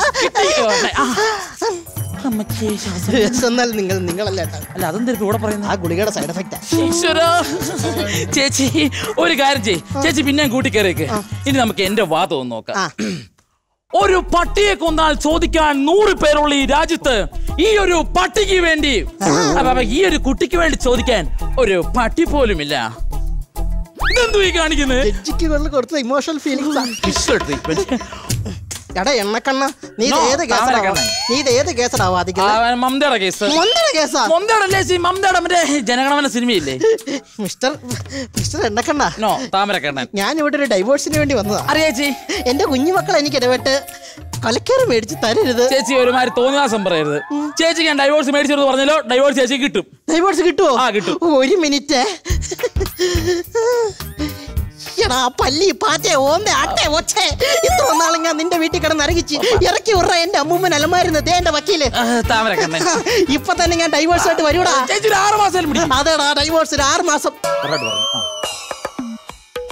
എന്നാൽ നിങ്ങൾ നിങ്ങളല്ല കേട്ടോ. അല്ല അതെന്തൊരു കൂടെ പറയുന്നത് ആ ഗുളികയുടെ സൈഡ് എഫക്റ്റാ ഈശ്വരാ. ചേച്ചി ഒരു കാര്യം ചെയ് ചേച്ചി പിന്നെ കൂട്ടി കയറിയേക്ക് ഇനി നമുക്ക് എന്റെ വാദം ഒന്ന് നോക്കാം ഒരു പട്ടിയെ കൊന്നാൽ ചോദിക്കാൻ നൂറ് പേരുള്ള ഈ രാജ്യത്ത് ഈ ഒരു പട്ടിക്ക് വേണ്ടി അപ്പൊ അപ്പൊ ഈ ഒരു കുട്ടിക്ക് വേണ്ടി ചോദിക്കാൻ ഒരു പട്ടി പോലുമില്ല ഇതെന്തു ഈ കാണിക്കുന്നത് ജഡ്ജിക്ക് വെള്ളം കൊടുത്ത ഇമോഷണൽ ഫീലിംഗ്സ് എടാ എണ്ണക്കണ്ണ നീ ഇത് No, ഏത് കേസടാ താമരക്കണ്ണൻ. നീ ഇത് ഏത് കേസടാ വാദിക്കുന്നത് മമതയുടെ കേസ് മൊന്തയുടെ കേസാ മമതയുടെ ചേച്ചി മമതയുടെ മറ്റേ ജനഗണമന സിനിമയില്ലേ മിസ്റ്റർ മിസ്റ്റർ എണ്ണക്കണ്ണ നോ താമരക്കണ്ണൻ ഞാൻ ഇവിടെ ഒരു ഡൈവോഴ്സിന് വേണ്ടി വന്നതാ അറിയാച്ചി എന്റെ കുഞ്ഞുമക്കൾ എനിക്ക് ഇടപെട്ട് കൊലക്കേറ് മേടിച്ച് തരരുത് ചേച്ചി ഒരുമാതിരി തോന്നിവാസം പറയരുത് ചേച്ചിക്ക് ഞാൻ ഡൈവോഴ്സ് മേടിച്ചെന്ന് പറഞ്ഞല്ലോ ഡൈവോഴ്സ് ചേച്ചി കിട്ടും ഡൈവോഴ്സ് കിട്ടുമോ ആ കിട്ടും ഒരു മിനിറ്റ് എടാ പല്ലി പാറ്റേ ഓമ്പേ ആട്ടെ ഒച്ചേ ഇത്ര നാളും ഞാൻ നിന്റെ വീട്ടിൽ കിടന്ന് ഇറങ്ങിച്ച് ഇറക്കി വിടറ എന്റെ അമ്മൂമ്മൻ അലമാരുന്ന് ദേ എന്റെ വക്കീല് താമരക്കണ്ണൻ ഇപ്പൊ തന്നെ ഞാൻ ഡൈവോഴ്സ് ആയിട്ട് വരൂടാ ചേച്ചി ഒരു ആറ് മാസം പിടിക്കും അതെടാ ഡൈവോഴ്സ് ഒരു ആറ് മാസം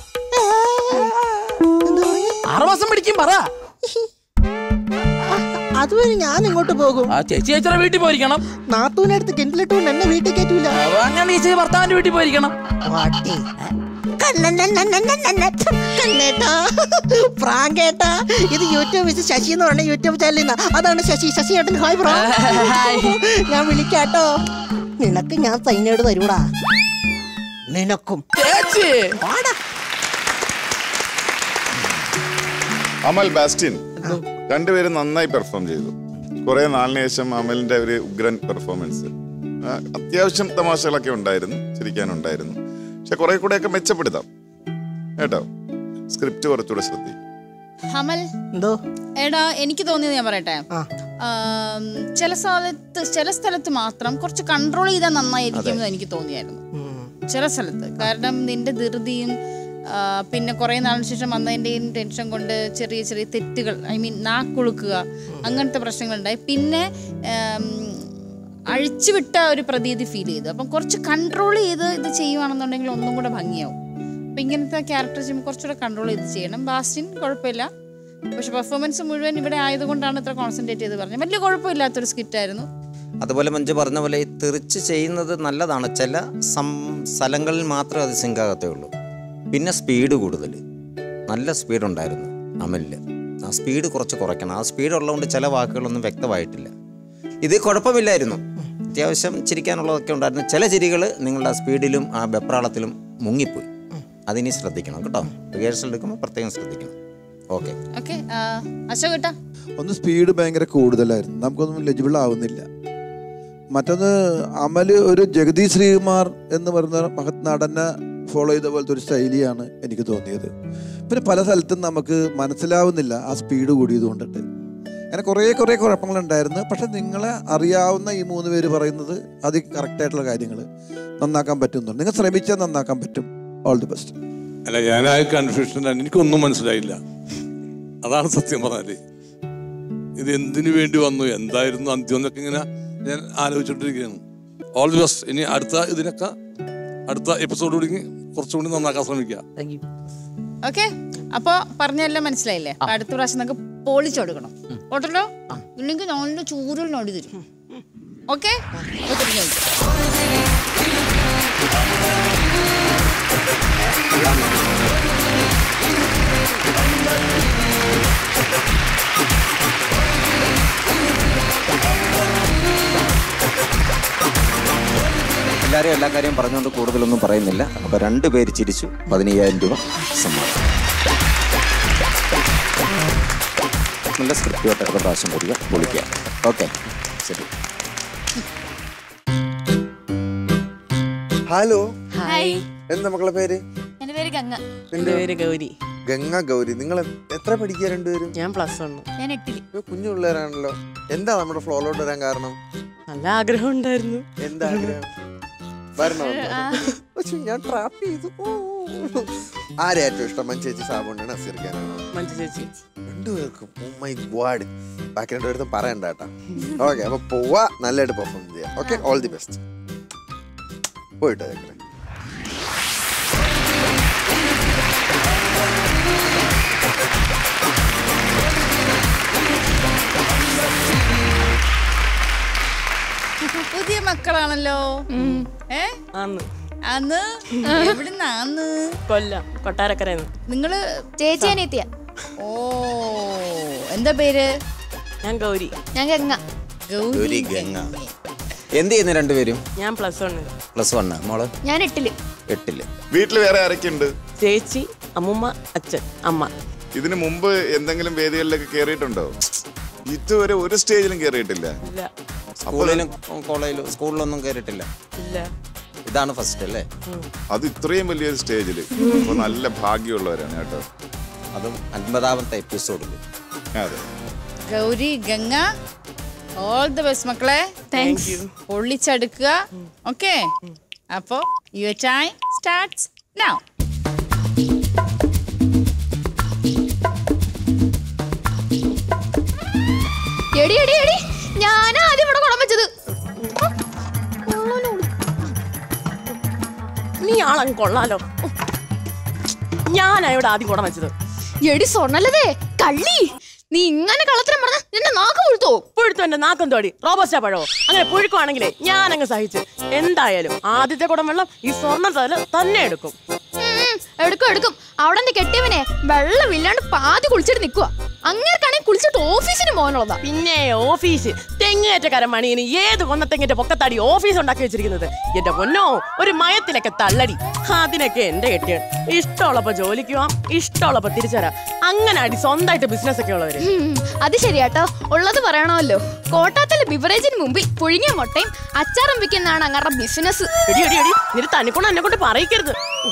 ആറ് മാസം പിടിക്കും പറ അതുവരെ ഞാൻ ഇങ്ങോട്ട് പോകും ആ ചേച്ചി ചേച്ചിയുടെ വീട്ടിൽ പോയിരിക്കണം നാത്തൂനടുത്ത് കിണറ്റിലിട്ടുകൊണ്ട് എന്നെ വീട്ടിൽ കയറ്റൂല അപ്പൊ അങ്ങനെ ചേച്ചി ഭർത്താവിന്റെ വീട്ടിൽ പോയിരിക്കണം വാട്ടി കണ്ണേട്ടാ പ്രാങ്കേട്ടാ ഇത് യൂട്യൂബ് ഇത് ശശി എന്ന് പറഞ്ഞ യൂട്യൂബ് ചാനലിൽ നിന്ന് അതാണ് ശശി ശശി ഏട്ടൻ ഹായ് ബ്രോ ഞാൻ വിളിക്കാട്ടോ നിനക്ക് ഞാൻ സൈനോട് തരൂടാ നിനക്കും ചേച്ചി വാടാ അമൽ ബാസ്റ്റിൻ രണ്ടുപേരും നന്നായി പെർഫോം ചെയ്തു കുറെ നാളിന് ശേഷം അമലിന്റെ ഒരു ഉഗ്രൻ പെർഫോമൻസ് ആ, അത്യാവശ്യം തമാശകളൊക്കെ ഉണ്ടായിരുന്നു ചിരിക്കാനുണ്ടായിരുന്നു പക്ഷെ കുറെ കൂടെയൊക്കെ മെച്ചപ്പെടുത്താം കേട്ടോ സ്ക്രിപ്റ്റ് കുറച്ചുകൂടെ ശ്രദ്ധിക്കും ഹമൽ എന്തോ എടാ എനിക്ക് തോന്നിയത് ഞാൻ പറയട്ടെ ആം, ചില സ്ഥലത്ത് ചില സ്ഥലത്ത് മാത്രം കുറച്ച് കൺട്രോൾ ചെയ്താൽ നന്നായിരിക്കും എന്ന് എനിക്ക് തോന്നിയായിരുന്നു ചില സ്ഥലത്ത് കാരണം നിന്റെ ധൃതിയും ആ, പിന്നെ കുറേ നാളിന് ശേഷം വന്നതിൻ്റെയും ടെൻഷൻ കൊണ്ട് ചെറിയ ചെറിയ തെറ്റുകൾ ഐ മീൻ നാക്കുളുക്കുക അങ്ങനത്തെ പ്രശ്നങ്ങളുണ്ടായി പിന്നെ ആം, അഴിച്ചുവിട്ട ഒരു പ്രതീതി ഫീൽ ചെയ്തു അപ്പം കുറച്ച് കൺട്രോൾ ചെയ്ത് ഇത് ചെയ്യുവാണെന്നുണ്ടെങ്കിൽ ഒന്നും കൂടെ ഭംഗിയാവും അപ്പം ഇങ്ങനത്തെ ക്യാരക്ടർ ചെയ്യുമ്പോൾ കുറച്ചുകൂടെ കൺട്രോൾ ചെയ്ത് ചെയ്യണം ബാസ്റ്റിൻ കുഴപ്പമില്ല പക്ഷെ പെർഫോമൻസ് മുഴുവൻ ഇവിടെ ആയതുകൊണ്ടാണ് ഇത്ര കോൺസെൻട്രേറ്റ് ചെയ്ത് പറഞ്ഞത് വലിയ കുഴപ്പമില്ലാത്തൊരു സ്കിറ്റായിരുന്നു അതുപോലെ മഞ്ജു പറഞ്ഞ പോലെ ഈ തെറിച്ച് ചെയ്യുന്നത് നല്ലതാണ് ചില സം സ്ഥലങ്ങളിൽ മാത്രമേ അത് സിങ്കാകത്തേ ഉള്ളൂ പിന്നെ സ്പീഡ് കൂടുതൽ നല്ല സ്പീഡ് ഉണ്ടായിരുന്നു അമലില് ആ സ്പീഡ് കുറച്ച് കുറയ്ക്കണം ആ സ്പീഡ് ഉള്ളതുകൊണ്ട് ചില വാക്കുകളൊന്നും വ്യക്തമായിട്ടില്ല ഇത് കുഴപ്പമില്ലായിരുന്നു അത്യാവശ്യം ചിരിക്കാനുള്ളതൊക്കെ ഉണ്ടായിരുന്നു ചില ചിരികൾ നിങ്ങളുടെ ആ സ്പീഡിലും ആ വെപ്രാളത്തിലും മുങ്ങിപ്പോയി അതിനി ശ്രദ്ധിക്കണം കേട്ടോ റിഹേഴ്സൽ എടുക്കുമ്പോൾ പ്രത്യേകം ശ്രദ്ധിക്കണം ഓക്കെ ഓക്കെ അശോക് കേട്ടാ ഒന്ന് സ്പീഡ് ഭയങ്കര കൂടുതലായിരുന്നു നമുക്കൊന്നും ലെജിബിൾ ആവുന്നില്ല മറ്റൊന്ന് അമല് ഒരു ജഗദീഷ് ശ്രീകുമാർ എന്ന് പറയുന്ന മഹത് നടനെ ഫോളോ ചെയ്ത പോലത്തെ ഒരു ശൈലിയാണ് എനിക്ക് തോന്നിയത് പിന്നെ പല സ്ഥലത്തും നമുക്ക് മനസ്സിലാവുന്നില്ല ആ സ്പീഡ് കൂടിയത് കൊണ്ടിട്ട് അങ്ങനെ കുറേ കുറേ കുഴപ്പങ്ങളുണ്ടായിരുന്നു പക്ഷെ നിങ്ങളെ അറിയാവുന്ന ഈ മൂന്ന് പേര് പറയുന്നത് അത് കറക്റ്റായിട്ടുള്ള കാര്യങ്ങൾ നന്നാക്കാൻ പറ്റുന്നുണ്ട് നിങ്ങൾ ശ്രമിച്ചാൽ നന്നാക്കാൻ പറ്റും ഓൾ ദി ബെസ്റ്റ് അല്ല ഞാനായ കൺഫ്യൂഷനിലാണ് എനിക്കൊന്നും മനസ്സിലായില്ല അതാണ് സത്യം പറഞ്ഞാല് ഇത് എന്തിനു വേണ്ടി വന്നു എന്തായിരുന്നു അന്ത്യം എന്നൊക്കെ ഇങ്ങനെ ഞാൻ ആലോചിച്ചോണ്ടിരിക്കുകയാണ് ഓൾ ദി ബെസ്റ്റ് ഇനി അടുത്ത ഇതിനൊക്കെ അടുത്ത എപ്പിസോഡ് കൂടി കുറച്ചും കൂടി നന്നാക്കാൻ ശ്രമിക്കുക ഓക്കെ അപ്പൊ പറഞ്ഞെല്ലാം മനസ്സിലായില്ലേ അപ്പൊ അടുത്ത പ്രാവശ്യം നമുക്ക് പൊളിച്ചു കൊടുക്കണം ഓട്ടല്ലോ ഇല്ലെങ്കിൽ നല്ല ചൂരൽ നടി തരും ഓക്കെ എല്ലാവരും എല്ലാ കാര്യം പറഞ്ഞുകൊണ്ട് കൂടുതലൊന്നും പറയുന്നില്ല അപ്പോൾ രണ്ട് പേര് ചിരിച്ചു പതിനയ്യായിരം രൂപ സമ്മാനം നല്ല സ്ക്രിപ്റ്റുമായിട്ട് അടുത്ത പ്രാവശ്യം വരിക പൊളിക്കുക ഓക്കെ ശരി ഹലോ ഹായ് എന്താ മക്കളെ പേര് എന്റെ പേര് ഗംഗ എന്റെ പേര് ഗൗരി ഗംഗ ഗൗരി നിങ്ങൾ എത്ര പഠിക്കുക രണ്ടുപേരും ഞാൻ പ്ലസ് വൺ ഞാൻ എട്ടില് ഇപ്പൊ കുഞ്ഞു പിള്ളേരാണല്ലോ എന്താ നമ്മുടെ ഫ്ലോറിലോട്ട് വരാൻ കാരണം നല്ല ആഗ്രഹം ഉണ്ടായിരുന്നു എന്താ ആഗ്രഹം വരണോ ആ. പക്ഷെ ഞാൻ ട്രാപ്പ് ചെയ്തു ഓ. ആരെ ഏറ്റവും ഇഷ്ടം മഞ്ചേച്ചി സാബുണ്ണാണ് അസീർക്കാനാണോ മഞ്ജു ചേച്ചി രണ്ടുപേർക്കും ഓ മൈ ഗോഡ് ബാക്കി രണ്ടുപേർത്തും പറയണ്ട കേട്ടാ ഓക്കെ അപ്പൊ പോവാ നല്ലതായിട്ട് പെർഫോം ചെയ്യാം ഓക്കെ ഓൾ ദി ബെസ്റ്റ് പോയിട്ടോ ചേക്കനെ പുതിയ മക്കളാണല്ലോ ഏ ആന്ന് അന്ന് എവിടുന്നാന്ന് കൊല്ലം കൊട്ടാരക്കരന്ന് നിങ്ങള് ചേച്ചി അനിയത്തിയ ഓ എന്താ പേര് ഞാൻ ഗൗരി ഞാൻ ഗംഗ ഗൗരി ഗംഗ എന്ത് ചെയ്യുന്നു രണ്ടുപേരും ഞാൻ പ്ലസ് വൺ പ്ലസ് വണ്ണ് മോള് ഞാൻ എട്ടില് എട്ടില് വീട്ടിൽ വേറെ ആരൊക്കെയുണ്ട് ചേച്ചി അമ്മുമ്മ അച്ഛൻ അമ്മ ഇതിനു മുമ്പ് എന്തെങ്കിലും വേദികളിലൊക്കെ കയറിയിട്ടുണ്ടോ ഇതുവരെ ഒരു സ്റ്റേജിലും കയറിയിട്ടില്ല ഇല്ല സ്കൂളിലും കോളേജിലും സ്കൂളിലൊന്നും കയറിയിട്ടില്ല ഇല്ല ഇതാണ് ഫസ്റ്റ് അല്ലേ അത് ഇത്രയും വലിയൊരു സ്റ്റേജിൽ അപ്പൊ നല്ല ഭാഗ്യമുള്ളവരാണ് കേട്ടോ അതും അൻപതാമത്തെ എപ്പിസോഡിൽ അതെ Gowri Ganga all the best മക്കളെ താങ്ക്സ് പൊള്ളിച്ചെടുക്കുക ഓക്കെ അപ്പോ യുവർ ടൈം സ്റ്റാർട്ട്സ് നൗ എടി എടി എടി ഞാനാ ആദ്യം ഇവിടെ കുളം വെച്ചത് നീ ആളങ്ങ് കൊള്ളാലോ ഞാനാ ഇവിടെ ആദ്യം കുടം വെച്ചത് എടി സ്വർണ്ണല്ലതേ കള്ളി നീ ഇങ്ങനെ കള്ളത്തരം പറഞ്ഞ നിന്റെ നാക്ക് കൊഴുത്തോ പുഴുത്തു എന്റെ നാക്കം തോടി റോബോസ്റ്റാ പഴോ അങ്ങനെ പുഴുക്കുവാണെങ്കിലേ ഞാൻ അങ്ങ് സഹിച്ച് എന്തായാലും ആദ്യത്തെ കുടം വെള്ളം ഈ സ്വർണ്ണ തല തന്നെ എടുക്കും ഉം, എടുക്കും എടുക്കും അവിടെ നിന്ന് കെട്ടിയവനെ വെള്ളമില്ലാണ്ട് പാതി കുളിച്ചിട്ട് നിൽക്കുക അങ്ങനെയാണെങ്കിൽ കുളിച്ചിട്ട് ഓഫീസിന് പോകാനുള്ളതാ പിന്നെ ഓഫീസ് തെങ്ങേറ്റക്കാരൻ മണിയന് ഏത് കൊന്നത്തെങ്ങിന്റെ പൊക്കത്താടി ഓഫീസ് ഉണ്ടാക്കി വെച്ചിരിക്കുന്നത് എന്റെ പൊന്നോ ഒരു മയത്തിലൊക്കെ തള്ളടി അതിനൊക്കെ എന്റെ കെട്ടിയ ഇഷ്ടമുള്ളപ്പോ ജോലിക്ക് പോവാം ഇഷ്ടമുള്ളപ്പോ തിരിച്ചുതരാം അങ്ങനെ അടി സ്വന്തമായിട്ട് ബിസിനസ് ഒക്കെ ഉള്ളവര് ഉം, അത് ശരിയാട്ടോ ഉള്ളത് പറയണമല്ലോ കോട്ടാത്തല ബിവറേജിന് മുമ്പിൽ പുഴുങ്ങിയ മുട്ടയും അച്ചാറും വിൽക്കുന്നതാണ് അങ്ങാരുടെ ബിസിനസ് എടി എടി എടി നിന്റെ തന്നെ കൊണ്ട് എന്നെ കൊണ്ട് പറയിക്കരുത്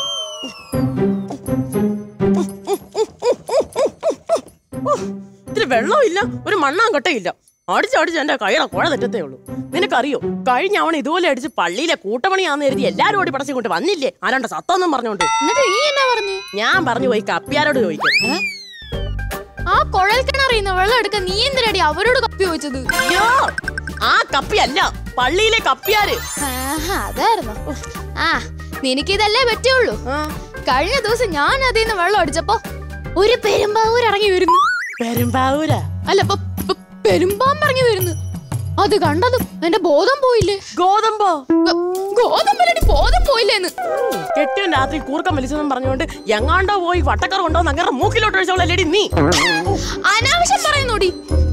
ഇത്തിരി വെള്ളമില്ല ഒരു മണ്ണാങ്കട്ടയില്ല അടിച്ചടിച്ച് എന്റെ കൈയുടെ കുഴ തെറ്റത്തേ ഉള്ളൂ നിനക്കറിയോ കഴിഞ്ഞ അവൻ ഇതുപോലെ അടിച്ച് പള്ളിയിലെ കൂട്ടമണിയാന്ന് കരുതി എല്ലാരും ഓടി പടച്ചു കൊണ്ട് വന്നില്ലേ ആരാണ്ട സത്തൊന്നും പറഞ്ഞോണ്ട് എന്നിട്ട് നീ എന്നാ പറഞ്ഞു ഞാൻ പറഞ്ഞു പോയി കപ്പിയാരോട് ചോദിക്കാം ആ കുഴൽ കിണറിയുന്ന വെള്ളം എടുക്കാൻ നീ എന്തിനടി അവരോട് കപ്പി ചോദിച്ചത് അയ്യോ ആ കപ്പിയല്ല പള്ളിയിലെ കപ്പിയാര് ആഹാ, അതായിരുന്നു ആ നിനക്കിതല്ലേ പറ്റുള്ളൂ കഴിഞ്ഞ ദിവസം ഞാൻ അതിൽ നിന്ന് വെള്ളം അടിച്ചപ്പോ ഒരു പെരുമ്പാവൂർ ഇറങ്ങി വരുന്നു പെരുമ്പാവൂരാ അല്ല ഇപ്പൊ ഇപ്പൊ പെരുമ്പാമ്പ് ഇറങ്ങി വരുന്നു അത് കണ്ടതും എന്റെ ബോധം പോയില്ലേ ഗോതമ്പോ ഗോതമ്പലടി ബോധം പോയില്ലേന്ന് കെട്ടിയൻ രാത്രി കൂർക്കം വലിച്ചെന്നും പറഞ്ഞുകൊണ്ട് എങ്ങാണ്ടോ പോയി വട്ടക്കർ കൊണ്ടോ അങ്ങനെ മൂക്കിലോട്ട് ഒഴിച്ചോളല്ലേടി നീ അനാവശ്യം പറയുന്നോടി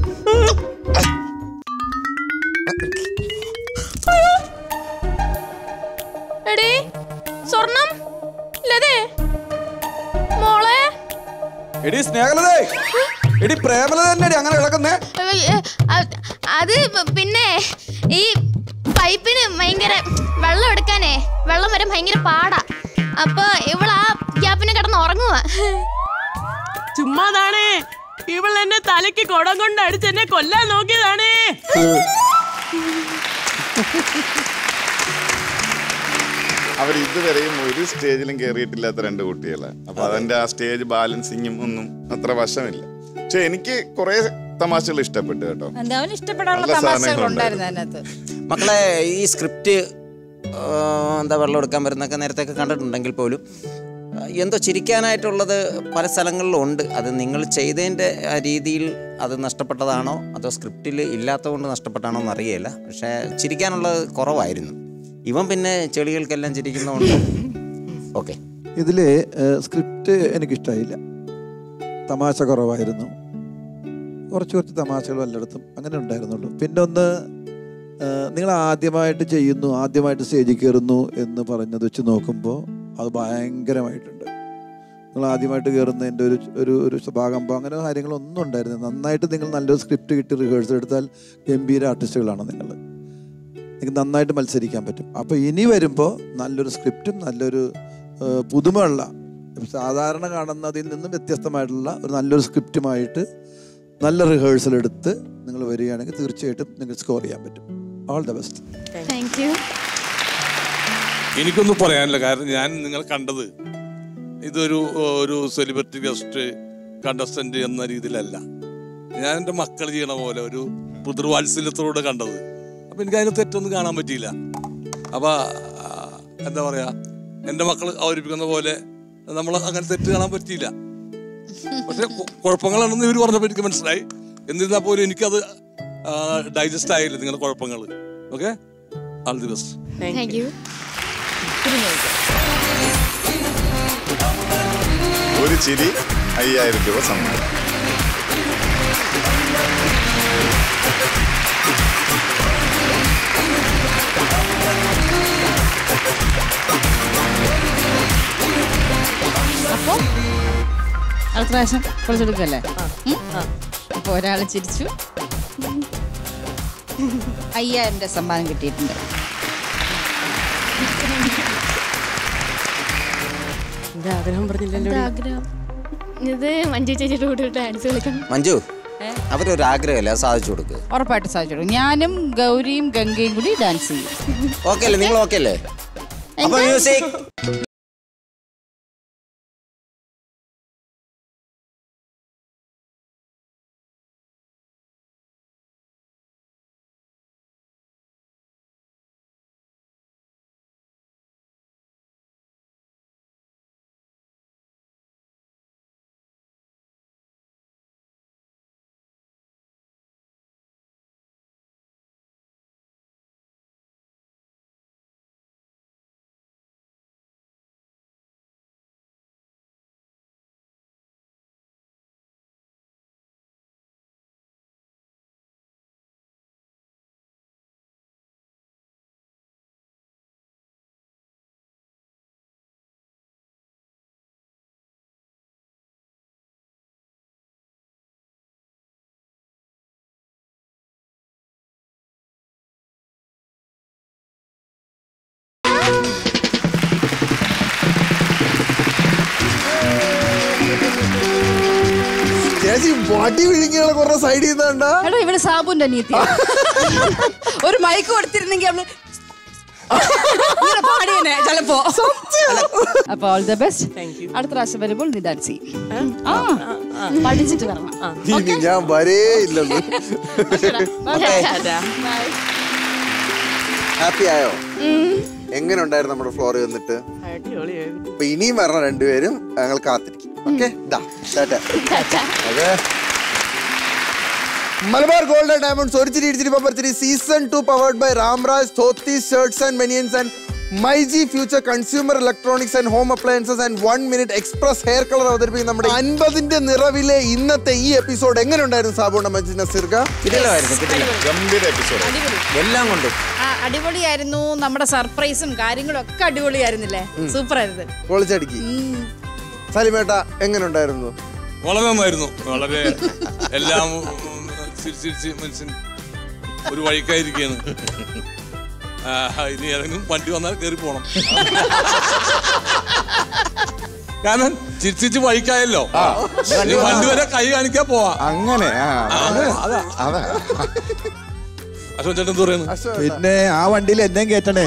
എടീ സ്വർണം ലതേ മോളെ എടി സ്നേഹലതേ എടി പ്രേമലത തന്നെടി അങ്ങനെ കിടക്കുന്നേ ഏ, അത് അത് പിന്നെ ഈ പൈപ്പിന് ഭയങ്കര വെള്ളം എടുക്കാനേ വെള്ളം വരാൻ ഭയങ്കര പാടാ അപ്പൊ ഇവള് ആ ഗ്യാപ്പിന് കിടന്ന് ഉറങ്ങുക ചുമ്മാതാണേ ഇവൾ എന്നെ തലയ്ക്ക് കുടം കൊണ്ട് അടിച്ച് എന്നെ കൊല്ലാൻ നോക്കിയതാണേ അവർ ഇതുവരെയും ഒരു സ്റ്റേജിലും കയറിയിട്ടില്ലാത്ത രണ്ട് കുട്ടികളാണ് അപ്പൊ അതിന്റെ ആ സ്റ്റേജ് ബാലൻസിങ്ങും ഒന്നും അത്ര വശമില്ല പക്ഷെ എനിക്ക് കുറെ തമാശകൾ ഇഷ്ടപ്പെട്ടു കേട്ടോ എന്തായാലും ഇഷ്ടപ്പെടാനുള്ള നല്ല തമാശകൾ സാധനങ്ങൾ ഉണ്ടായിരുന്നു അതിനകത്ത് മക്കളെ ഈ സ്ക്രിപ്റ്റ് എന്താ വെള്ളം എടുക്കാൻ വരുന്നൊക്കെ നേരത്തെ കണ്ടിട്ടുണ്ടെങ്കിൽ പോലും ആ, എന്തോ ചിരിക്കാനായിട്ടുള്ളത് പല സ്ഥലങ്ങളിലും ഉണ്ട് അത് നിങ്ങൾ ചെയ്തതിൻ്റെ ആ രീതിയിൽ അത് നഷ്ടപ്പെട്ടതാണോ അതോ സ്ക്രിപ്റ്റിൽ ഇല്ലാത്തതുകൊണ്ട് നഷ്ടപ്പെട്ടാണോ എന്നറിയില്ല പക്ഷേ ചിരിക്കാനുള്ളത് കുറവായിരുന്നു ഇവൻ പിന്നെ ചെളികൾക്കെല്ലാം ചിരിക്കുന്നതുകൊണ്ട് ഓക്കെ ഇതിൽ സ്ക്രിപ്റ്റ് എനിക്കിഷ്ടമായില്ല തമാശ കുറവായിരുന്നു കുറച്ച് കുറച്ച് തമാശകൾ എല്ലായിടത്തും അങ്ങനെ ഉണ്ടായിരുന്നുള്ളൂ പിന്നെ ഒന്ന് നിങ്ങൾ ആദ്യമായിട്ട് ചെയ്യുന്നു ആദ്യമായിട്ട് സ്റ്റേജിൽ കയറുന്നു എന്ന് പറഞ്ഞത് വെച്ച് നോക്കുമ്പോൾ അത് ഭയങ്കരമായിട്ടുണ്ട് നിങ്ങൾ ആദ്യമായിട്ട് കയറുന്നതിൻ്റെ ഒരു ഒരു ഒരു ഭാഗമ്പോ അങ്ങനെ കാര്യങ്ങളൊന്നും ഉണ്ടായിരുന്നു നന്നായിട്ട് നിങ്ങൾ നല്ലൊരു സ്ക്രിപ്റ്റ് കിട്ടി റിഹേഴ്സൽ എടുത്താൽ ഗംഭീര ആർട്ടിസ്റ്റുകളാണ് നിങ്ങൾ നിങ്ങൾക്ക് നന്നായിട്ട് മത്സരിക്കാൻ പറ്റും അപ്പോൾ ഇനി വരുമ്പോൾ നല്ലൊരു സ്ക്രിപ്റ്റും നല്ലൊരു ആ, പുതുമയുള്ള സാധാരണ കാണുന്നതിൽ നിന്നും വ്യത്യസ്തമായിട്ടുള്ള ഒരു നല്ലൊരു സ്ക്രിപ്റ്റുമായിട്ട് നല്ല റിഹേഴ്സൽ എടുത്ത് നിങ്ങൾ വരികയാണെങ്കിൽ തീർച്ചയായിട്ടും നിങ്ങൾക്ക് സ്കോർ ചെയ്യാൻ പറ്റും all the best thank you എനിക്കൊന്നും പറയാനില്ല കാരണം ഞാൻ നിങ്ങൾ കണ്ടത് ഇതൊരു ഒരു സെലിബ്രിറ്റി ഗസ്റ്റ് കണ്ടസ്റ്റന്റ് എന്ന രീതിയിലല്ല ഞാൻ എൻ്റെ മക്കൾ ചെയ്യണ പോലെ ഒരു പിതൃവാത്സല്യത്തോടെ കണ്ടത് അപ്പൊ എനിക്ക് അതിന് തെറ്റൊന്നും കാണാൻ പറ്റിയില്ല അപ്പൊ ആ, എന്താ പറയാ എൻ്റെ മക്കൾ അവതരിപ്പിക്കുന്ന പോലെ നമ്മൾ അങ്ങനെ തെറ്റ് കാണാൻ പറ്റിയില്ല പക്ഷെ കു- കുഴപ്പങ്ങളാണെന്ന് ഇവർ പറഞ്ഞപ്പോൾ എനിക്ക് മനസ്സിലായി എന്നിരുന്നാൽ പോലും എനിക്കത് ഡൈജസ്റ്റ് ആയില്ല നിങ്ങളുടെ കുഴപ്പങ്ങൾ okay all the best thank you ഒരു ചിരി അയ്യായിരം രൂപ സമ്മാനം അപ്പൊ അടുത്ത പ്രാവശ്യം കുറച്ചെടുക്കല്ലേ അപ്പൊ ഒരാൾ ചിരിച്ചു അയ്യായിരം രൂപ സമ്മാനം കിട്ടിയിട്ടുണ്ട് എന്റെ ആഗ്രഹം പറഞ്ഞില്ലല്ലോ ആഗ്രഹം ഇത് മഞ്ജു ചേച്ചിയുടെ കൂടെ ഡാൻസ് കളിക്കണം മഞ്ജു അവരൊരു ആഗ്രഹമല്ലേ അത് സാധിച്ചു കൊടുക്കുക ഉറപ്പായിട്ട് സാധിച്ചു കൊടുക്കും. ഞാനും ഗൗരിയും ഗംഗയും കൂടി ഡാൻസ് ചെയ്യും ഓക്കെ അല്ലേ നിങ്ങൾ ഓക്കെ അല്ലേ അപ്പൊ മ്യൂസിക് അടി വിഴുങ്ങിയുള്ള കുറെ സൈഡിൽ നിന്നാണ്ടാ എടാ ഇവിടെ സാബുന്റെ അനിയത്തി ഒരു മൈക്ക് കൊടുത്തിരുന്നെങ്കിൽ അവള് ഇങ്ങനെ പാടിയനെ ചിലപ്പോ അപ്പൊ ഓൾ ദ ബെസ്റ്റ് അടുത്ത പ്രാവശ്യം വരുമ്പോൾ നീ ഡാൻസ് ചെയ്യും ആ പഠിച്ചിട്ട് വരണം ഇനി ഞാൻ വരേ ഇല്ലെന്ന് ഹാപ്പി ആയോ എങ്ങനെ ഉണ്ടായിരുന്നു നമ്മുടെ ഫ്ലോറിൽ വന്നിട്ട് അടിപൊളിയായിരുന്നു അപ്പൊ ഇനിയും വരണം രണ്ടുപേരും ഞങ്ങൾ കാത്തിരിക്കും okay Malabar gold and diamonds ഒരു ചിരി ഇടിച്ചിരി പമ്പർച്ചിരി season two powered by Ramraj dhoti shirts and മെനിയൻസ് and myG future consumer electronics and home appliances and one minute express hair colour അവതരിപ്പിക്കുന്ന നമ്മുടെ അൻപതിന്റെ നിറവിലെ ഇന്നത്തെ ഈ എപ്പിസോഡ് എങ്ങനെ ഉണ്ടായിരുന്നു സാബുണ്ട മജി നസീർക്ക കിടിലമായിരുന്നു കിടിലം ഗംഭീര എപ്പിസോഡ് എല്ലാം കൊണ്ടും ആ, അടിപൊളിയായിരുന്നു നമ്മുടെ സർപ്രൈസും കാര്യങ്ങളും ഒക്കെ അടിപൊളിയായിരുന്നില്ലേ സൂപ്പർ ആയിരുന്നു പൊളിച്ചടിക്ക് സലിമേട്ട എങ്ങനെ ഉണ്ടായിരുന്നു വളരെ നന്നായിരുന്നു വളരെ എല്ലാം ഉം, ചിരിച്ച് ചിരിച്ച് മനുഷ്യൻ ഒരു വഴിക്കായിരിക്കാണ് ആ, ഇനി ഏതെങ്കിലും വണ്ടി വന്നാൽ കയറി പോണം കാരണം ചിരിച്ചിച്ച് വഴിക്കായല്ലോ ഇനി വണ്ടി വരെ കൈ കാണിക്കാൻ പോവാ അങ്ങനെ അതാ അതാ അശോക് ചേട്ടൻ എന്ത് പറയുന്നു പിന്നെ ആ വണ്ടിയിൽ എന്നെയും കയറ്റണേ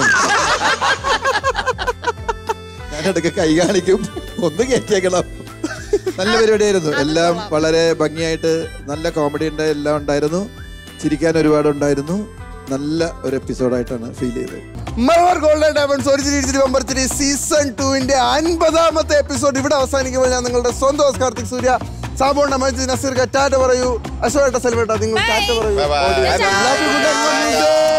ഞാനിടയ്ക്ക് കൈ കാണിക്കും ഒന്ന് കയറ്റിയേക്കണം നല്ല പരിപാടിയായിരുന്നു എല്ലാം വളരെ ഭംഗിയായിട്ട് നല്ല കോമഡി ഉണ്ട് എല്ലാം ഉണ്ടായിരുന്നു ചിരിക്കാൻ ഒരുപാട് ഉണ്ടായിരുന്നു നല്ല ഒരു എപ്പിസോഡായിട്ടാണ് ഫീൽ ചെയ്തത് മലബാർ ഗോൾഡ് ആൻഡ് ഡയമണ്ട്സ് ഒരു ചിരി ഇടിച്ചിരി പമ്പർച്ചിരി സീസൺ ടുവിന്റെ അൻപതാമത്തെ എപ്പിസോഡ് ഇവിടെ അവസാനിക്കുമ്പോൾ ഞാൻ നിങ്ങളുടെ സ്വന്തം ഹോസ്റ്റ് കാർത്തിക് സൂര്യ സാബോണ്ട മജി നസീർ ടാറ്റ പറയൂ അശോകേട്ട സലിമേട്ട നിങ്ങൾ ടാറ്റ പറയൂ Bye bye. Love you, good night, good night.